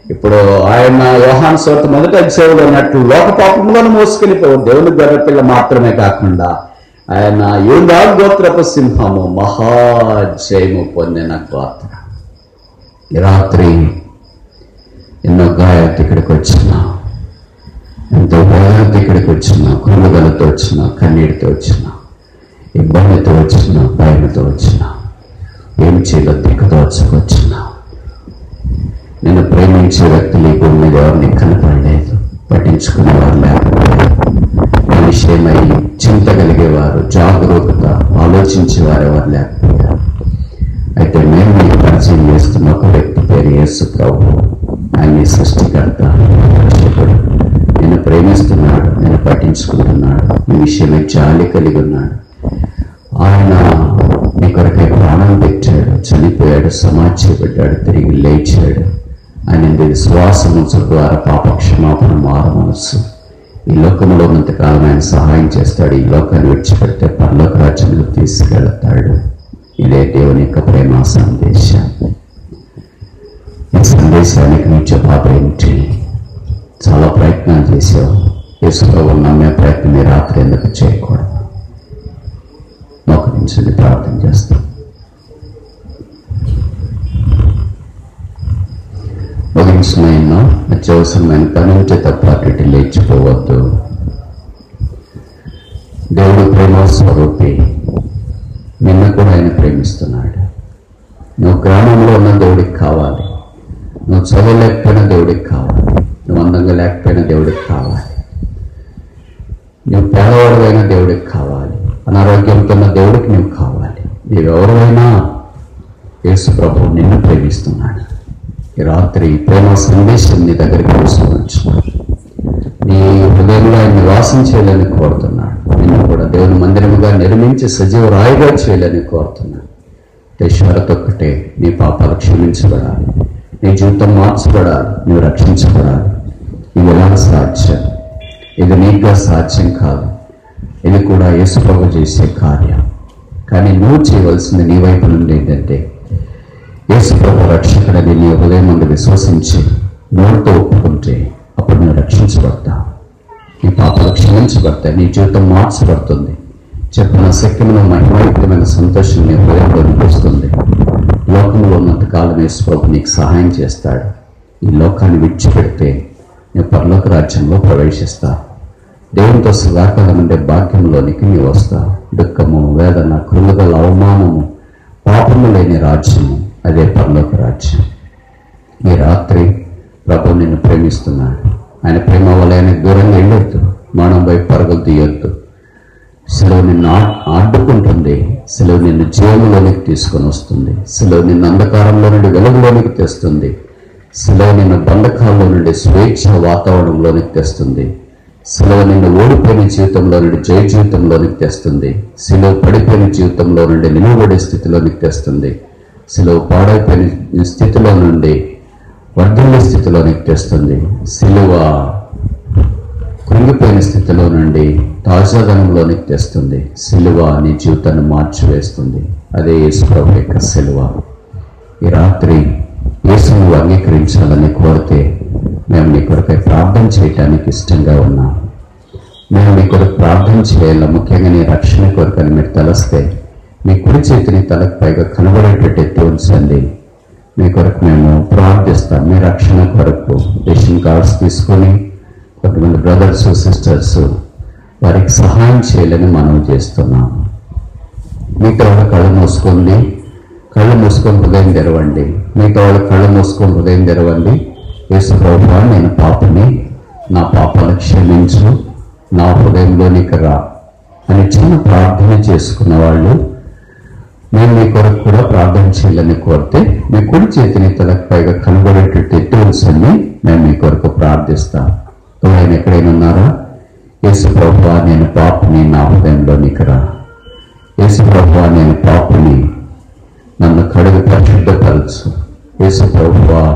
ఇప్పుడు ఆయన యోహాన్ సోత మొదటి అధ్యాయంలో ఉన్నట్లు లోక పాపంలోనే మోసుకెళ్ళిపోవు దేవుని గొర్రెపిల్ల మాత్రమే కాకుండా ఆయన యూదా గోత్రపు సింహము మహాజయము పొందిన గోత్ర ఈ రాత్రి ఎన్నో గాయాలతో ఇక్కడికి వచ్చినా ఎంతో వేదనతో ఇక్కడికి వచ్చిన కృంగలతో వచ్చిన కన్నీటితో వచ్చిన ఇబ్బందితో వచ్చిన భయంతో వచ్చిన ఏం చేయాలో దిక్కుదోచకొచ్చిన నేను ప్రేమించే వ్యక్తులు ఈ భూమి మీద ఎవరిని కనపడలేదు పట్టించుకునేవారు లేకపోయారు ఈ విషయమై చింత కలిగేవారు జాగరూకత ఆలోచించేవారు ఎవరు లేకపోయారు అయితే మేము మీకు పరిచయం చేస్తున్న ఒక వ్యక్తి పేరు యేసు ప్రభు ఆయన ఈ సృష్టికర్త రక్షకుడు నేను ప్రేమిస్తున్నాడు నేను పట్టించుకుంటున్నాడు ఈ విషయమై జాలి కలిగి ఉన్నాడు ఆయన నీ కొరకై ప్రాణం పెట్టాడు చనిపోయాడు సమాజపడ్డాడు తిరిగి లేచాడు ఆయన విశ్వాసం ఉంచడం ద్వారా పాప క్షమాపణ మారు మనస్సు ఈ లోకంలో ఉన్నంతకాలం ఆయన సహాయం చేస్తాడు ఈ లోకాన్ని విడిచిపెడితే పరలోక రాజ్యంలో తీసుకెళ్తాడు ఇదే దేవుని యొక్క ప్రేమ సందేశం ఈ సందేశానికి నీ జవాబు ఏంటి చాలా ప్రయత్నాలు చేసావు యేసుప్రభు నమ్మే ప్రయత్నం ఈ రాత్రి ఎందుకు చేయకూడదు మోకరించండి ప్రార్థన చేస్తాం ముగించిన అత్యవసరమైన పని ఉంటే తప్ప అటు లేచిపోవద్దు దేవుడు ప్రేమ స్వరూపి నిన్న కూడా ఆయన ప్రేమిస్తున్నాడు నువ్వు గ్రామంలో ఉన్న దేవుడికి కావాలి నువ్వు చదవలేకపోయినా దేవుడికి కావాలి నువ్వు అందంగా లేకపోయినా దేవుడికి కావాలి నువ్వు పేదవాడువైన దేవుడికి కావాలి అనారోగ్యంతో ఉన్న దేవుడికి నువ్వు కావాలి నీవెవరైనా యేసు ప్రభు నిన్ను ప్రేమిస్తున్నాడు ఈ రాత్రి ప్రేమ సందేశం నీ దగ్గరికి తీసుకువచ్చున్నాడు నీ హృదయంలో ఆయన నివాసం చేయాలని కోరుతున్నాడు నిన్ను కూడా దేవుని మందిరముగా నిర్మించి సజీవ రాయిగా చేయాలని కోరుతున్నాడు షరత్ ఒక్కటే నీ పాపాలు క్షమించబడాలి నీ జీవితం మార్చబడాలి నువ్వు రక్షించబడాలి ఇది ఎలా సాధ్యం ఇది నీగా సాధ్యం కాదు ఇది కూడా యేసుప్రభు చేసే కార్యం కానీ నువ్వు చేయవలసింది నీ వైపు నుండి ఏంటంటే యేసుప్రభు రక్షకుడని నీ హృదయం నుండి విశ్వసించి నోటితో ఒప్పుకుంటే అప్పుడు నువ్వు రక్షించబడతావు నీ పాపాలు క్షమించబడతాయి నీ జీవితం మార్చబడుతుంది చెప్పిన శక్తిమైన మహిమయుక్తమైన సంతోషం నీ హృదయంలో నిలుస్తుంది లోకంలో ఉన్నంతకాలం యేసుప్రభు నీకు సహాయం చేస్తాడు ఈ లోకాన్ని విడిచిపెడితే నీ పరలోక రాజ్యంలో ప్రవేశిస్తావు దేవునితో సదాకాలం ఉండే భాగ్యంలోనికి నీవు వస్తావు దుఃఖము వేదన కృంగల అవమానము పాపము లేని రాజ్యము అదే పరలోక రాజ్యం ఈ రాత్రి ప్రభు నిన్ను ప్రేమిస్తున్నాడు ఆయన ప్రేమ వల్ల ఆయన దూరంగా వెళ్ళొద్దు మరణం వైపు పరుగులు తీయొద్దు సెలవు నిన్ను ఆ- ఆడుకుంటుంది సెలవు నిన్ను జీవంలోనికి తీసుకొని వస్తుంది సెలవు నిన్ను అంధకారంలో నుండి వెలుగులోనికి తెస్తుంది సెలవు నిన్ను బంధకాల్లో నుండి స్వేచ్ఛ వాతావరణంలోనికి తెస్తుంది సెలవు నిన్ను ఓడిపోయిన జీవితంలో నుండి జయ జీవితంలోనికి తెస్తుంది సెలవు పడిపోయిన జీవితంలో నుండి నిలువబడే స్థితిలోనికి తెస్తుంది సెలవు పాడైపోయిన స్థితిలో నుండి వర్ధిల్లే స్థితిలోనికి తెస్తుంది సిలువ కృంగిపోయిన స్థితిలో నుండి తాజాదనంలోనికి తెస్తుంది సిలువ నీ జీవితాన్ని మార్చివేస్తుంది అదే యేసు ప్రభు యొక్క సిలువ ఈ రాత్రి యేసును నువ్వు అంగీకరించాలని కోరితే మేము నీ కొరకై ప్రార్థన చేయటానికి ఇష్టంగా ఉన్నాం మేము మీ కొరకు ప్రార్థన చేయాలి ముఖ్యంగా నీ రక్షణ కొరకని మీరు తలస్తే మీ కుడి చేతిని తలకు పైగా కనబడేటట్టు ఎత్తి ఉంచండి మీ కొరకు మేము ప్రార్థిస్తాం మీ రక్షణ కొరకు రేషన్ కార్డ్స్ తీసుకొని కొంతమంది బ్రదర్స్ సిస్టర్స్ వారికి సహాయం చేయాలని మనం చేస్తున్నాం మిగతా వాళ్ళ కళ్ళు మూసుకోండి కళ్ళు మూసుకొని హృదయం తెరవండి మిగతా వాళ్ళ కళ్ళు మూసుకొని హృదయం తెరవండి యేసు ప్రభువా నేను పాపని నా పాపాలు క్షమించు నా హృదయంలోనికి రా అని చిన్న ప్రార్థన చేసుకున్న వాళ్ళు మేము మీ కొరకు కూడా ప్రార్థన చేయాలని కోరితే మీ కుడి చేతిని తలకు పైగా కనబడేటట్టు ఎత్తి ఉంచండి మేము మీ కొరకు ప్రార్థిస్తాం ఆయన ఎక్కడైనా ఉన్నారా యేసు ప్రభువా నేను పాపని నా హృదయంలోనికి రా యేసు ప్రభువా నేను పాపని నన్ను కడుగు పరిశుద్ధపరచు యేసు ప్రభువా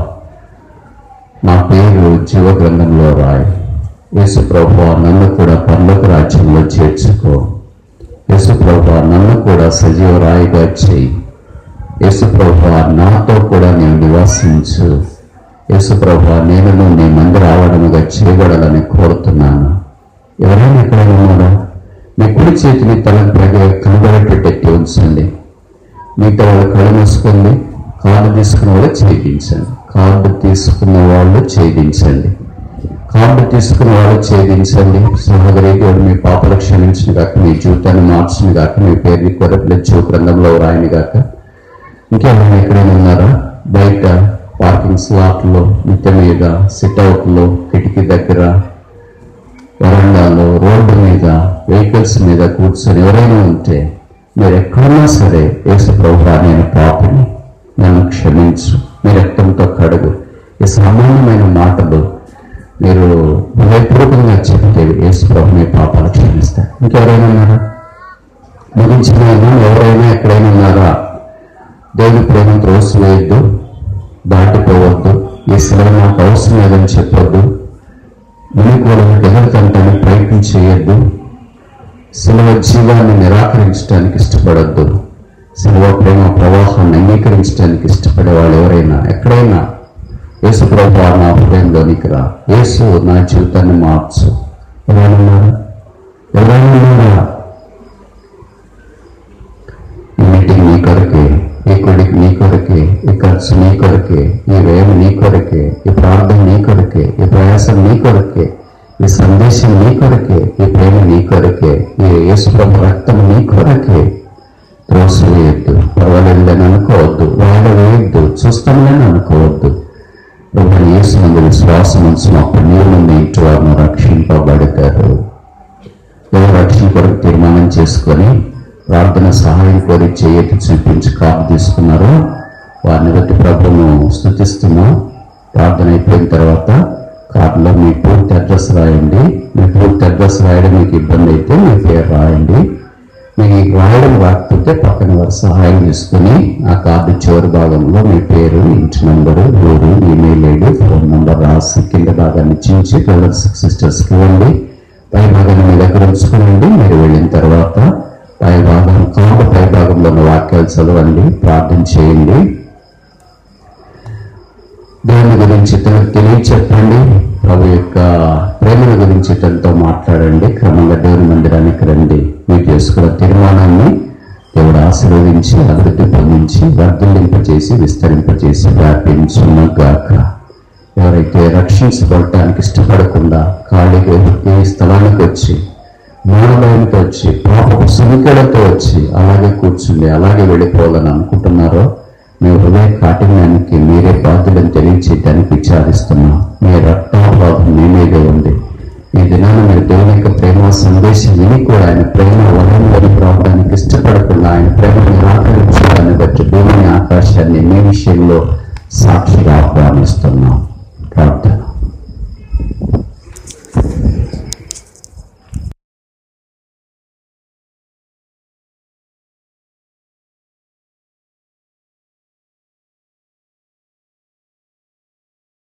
నా పేరు జీవ గ్రంథంలో రాయి యేసు ప్రభువా నన్ను కూడా పర్లోక రాజ్యంలో చేర్చుకో యేసు ప్రభువా నన్ను కూడా సజీవ రాయిగా చేయి యేసు ప్రభువా నాతో కూడా నేను నివాసించు యేసు ప్రభు నేను నీ మంది రావడముగా చేయబడాలని కోరుతున్నాను ఎవరైనా ఎక్కడైనా ఉన్నారా మీ కుడి చేతిని తలకు ప్రజ కనబడేటట్టు ఉంచండి మిగతా వాళ్ళు కళ్ళు మూసుకుంది కార్డు తీసుకున్న వాళ్ళు ఛేదించండి కార్డు తీసుకున్న వాళ్ళు ఛేదించండి కార్డు తీసుకున్న వాళ్ళు ఛేదించండి సహోదరి దేవుడు మీ పాపలు క్షమించిన గాక మీ జీవితాన్ని మార్చిన గాక మీ పేరుని కొరపుల జీవ గ్రంథంలో రాయని గాక ఇంకేమైనా ఎక్కడైనా ఉన్నారా బయట పార్కింగ్ స్లాట్లో మిద్దె మీద సిట్అవుట్లో కిటికీ దగ్గర వరండాలో రోడ్డు మీద వెహికల్స్ మీద కూర్చొని ఎవరైనా ఉంటే మీరు ఎక్కడున్నా సరే యేసు ప్రభు నేను పాపిని నన్ను క్షమించు మీ రక్తంతో కడుగు ఈ సామాన్యమైన మాటలు మీరు హృదయపూర్వకంగా చెప్తే యేసు ప్రభు మీ పాపాలు క్షమిస్తారు ఇంకెవరైనా ఉన్నారా ముగించిన ఎవరైనా ఎక్కడైనా ఉన్నారా దేవుని ప్రేమ త్రోసివేయద్దు దాటిపోవద్దు ఈ సెలవు నాకు అవసరం లేదని చెప్పొద్దు మునికోవడం ఎదురుతంటానికి ప్రయత్నం చేయొద్దు సిలువ జీవాన్ని నిరాకరించడానికి ఇష్టపడద్దు సిలువ ప్రేమ ప్రవాహాన్ని అంగీకరించడానికి ఇష్టపడే వాళ్ళు ఎవరైనా ఎక్కడైనా యేసు ప్రభు నా హృదయంలోనికి రా యేసు నా జీవితాన్ని మార్చు ఎవరైనా ఉన్నారా? ఎవరైనా ఉన్నారా? ఈ మీటింగ్ నీ కొరకే ఈ కొడుకు నీ కొరకే ఈ ఖర్చు నీ కొరకే ఈ వ్యయం నీ కొరకే ఈ ప్రార్థన నీ కొరకే ఈ ప్రయాసం నీ కొరకే ఈ సందేశం నీ కొరకే ఈ ప్రేమ నీ కొరకే ఈ యేసుప్రభు రక్తం నీ కొరకే త్రోసివేయద్దు పర్వాలేదని అనుకోవద్దు వాడ వేయద్దు చూస్తామని అనుకోవద్దు ప్రభు యేసు నందు విశ్వాసం ఉంచినప్పుడు నీవు నుండి ఇంటి వారిని రక్షింపబడతారు ఎవరు రక్షణ కొరకు తీర్మానం చేసుకొని ప్రార్థన సహాయం కోరి చేయటి చూపించి కాపు తీసుకున్నారో వారిని బట్టి ప్రభును స్థుతిస్తున్నాం ప్రార్థన అయిపోయిన తర్వాత కార్డులో మీ పూర్తి అడ్రస్ రాయండి మీ పూర్తి అడ్రస్ రాయడం మీకు ఇబ్బంది అయితే మీ పేరు రాయండి మీకు రాయడం రాకపోతే పక్కన వారు సహాయం తీసుకుని ఆ కార్డు చివరి భాగంలో మీ పేరు ఇంటి నంబరు ఊరు ఈమెయిల్ ఐడి ఫోన్ నంబర్ రాసి కింద భాగాన్ని చించి బ్రదర్స్ సిస్టర్స్కి ఇవ్వండి పై భాగాన్ని మీ దగ్గర ఉంచుకోనండి మీరు వెళ్ళిన తర్వాత పై భాగం కార్డు పై భాగంలో ఉన్న వాక్యాలు చదవండి ప్రార్థన చేయండి దేవుని గురించి తనకు తెలియచెప్పండి ప్రభు యొక్క ప్రేమల గురించి తనతో మాట్లాడండి క్రమంగా దేవుని మందిరానికి రండి మీకు చేసుకున్న తీర్మానాన్ని దేవుడు ఆశీర్వదించి అభివృద్ధి పొందించి వర్ధిల్లింపజేసి విస్తరింపజేసి వ్యాపించుగాక ఎవరైతే రక్షించబడటానికి ఇష్టపడకుండా ఖాళీగా ఈ స్థలానికి వచ్చి మానవానికి వచ్చి పాపపు సునికలతో వచ్చి అలాగే కూర్చుండి అలాగే వెళ్ళిపోవాలని అనుకుంటున్నారో మీ హృదయ కాఠిన్యానికి మీరే బాధ్యులను తెలియచేయడానికి విచారిస్తున్నాం మీ రక్తాపరాధం మీ మీదే ఉంది ఈ దినాన్ని మీరు దేవుని యొక్క ప్రేమ సందేశం విని కూడా ఆయన ప్రేమ వలంలోని రావడానికి ఇష్టపడకుండా ఆయన ప్రేమ నిరాకరించడాన్ని బట్టి భూమిని ఆకాశాన్ని మీ విషయంలో సాక్షిగా ఆహ్వానిస్తున్నాం ప్రార్థన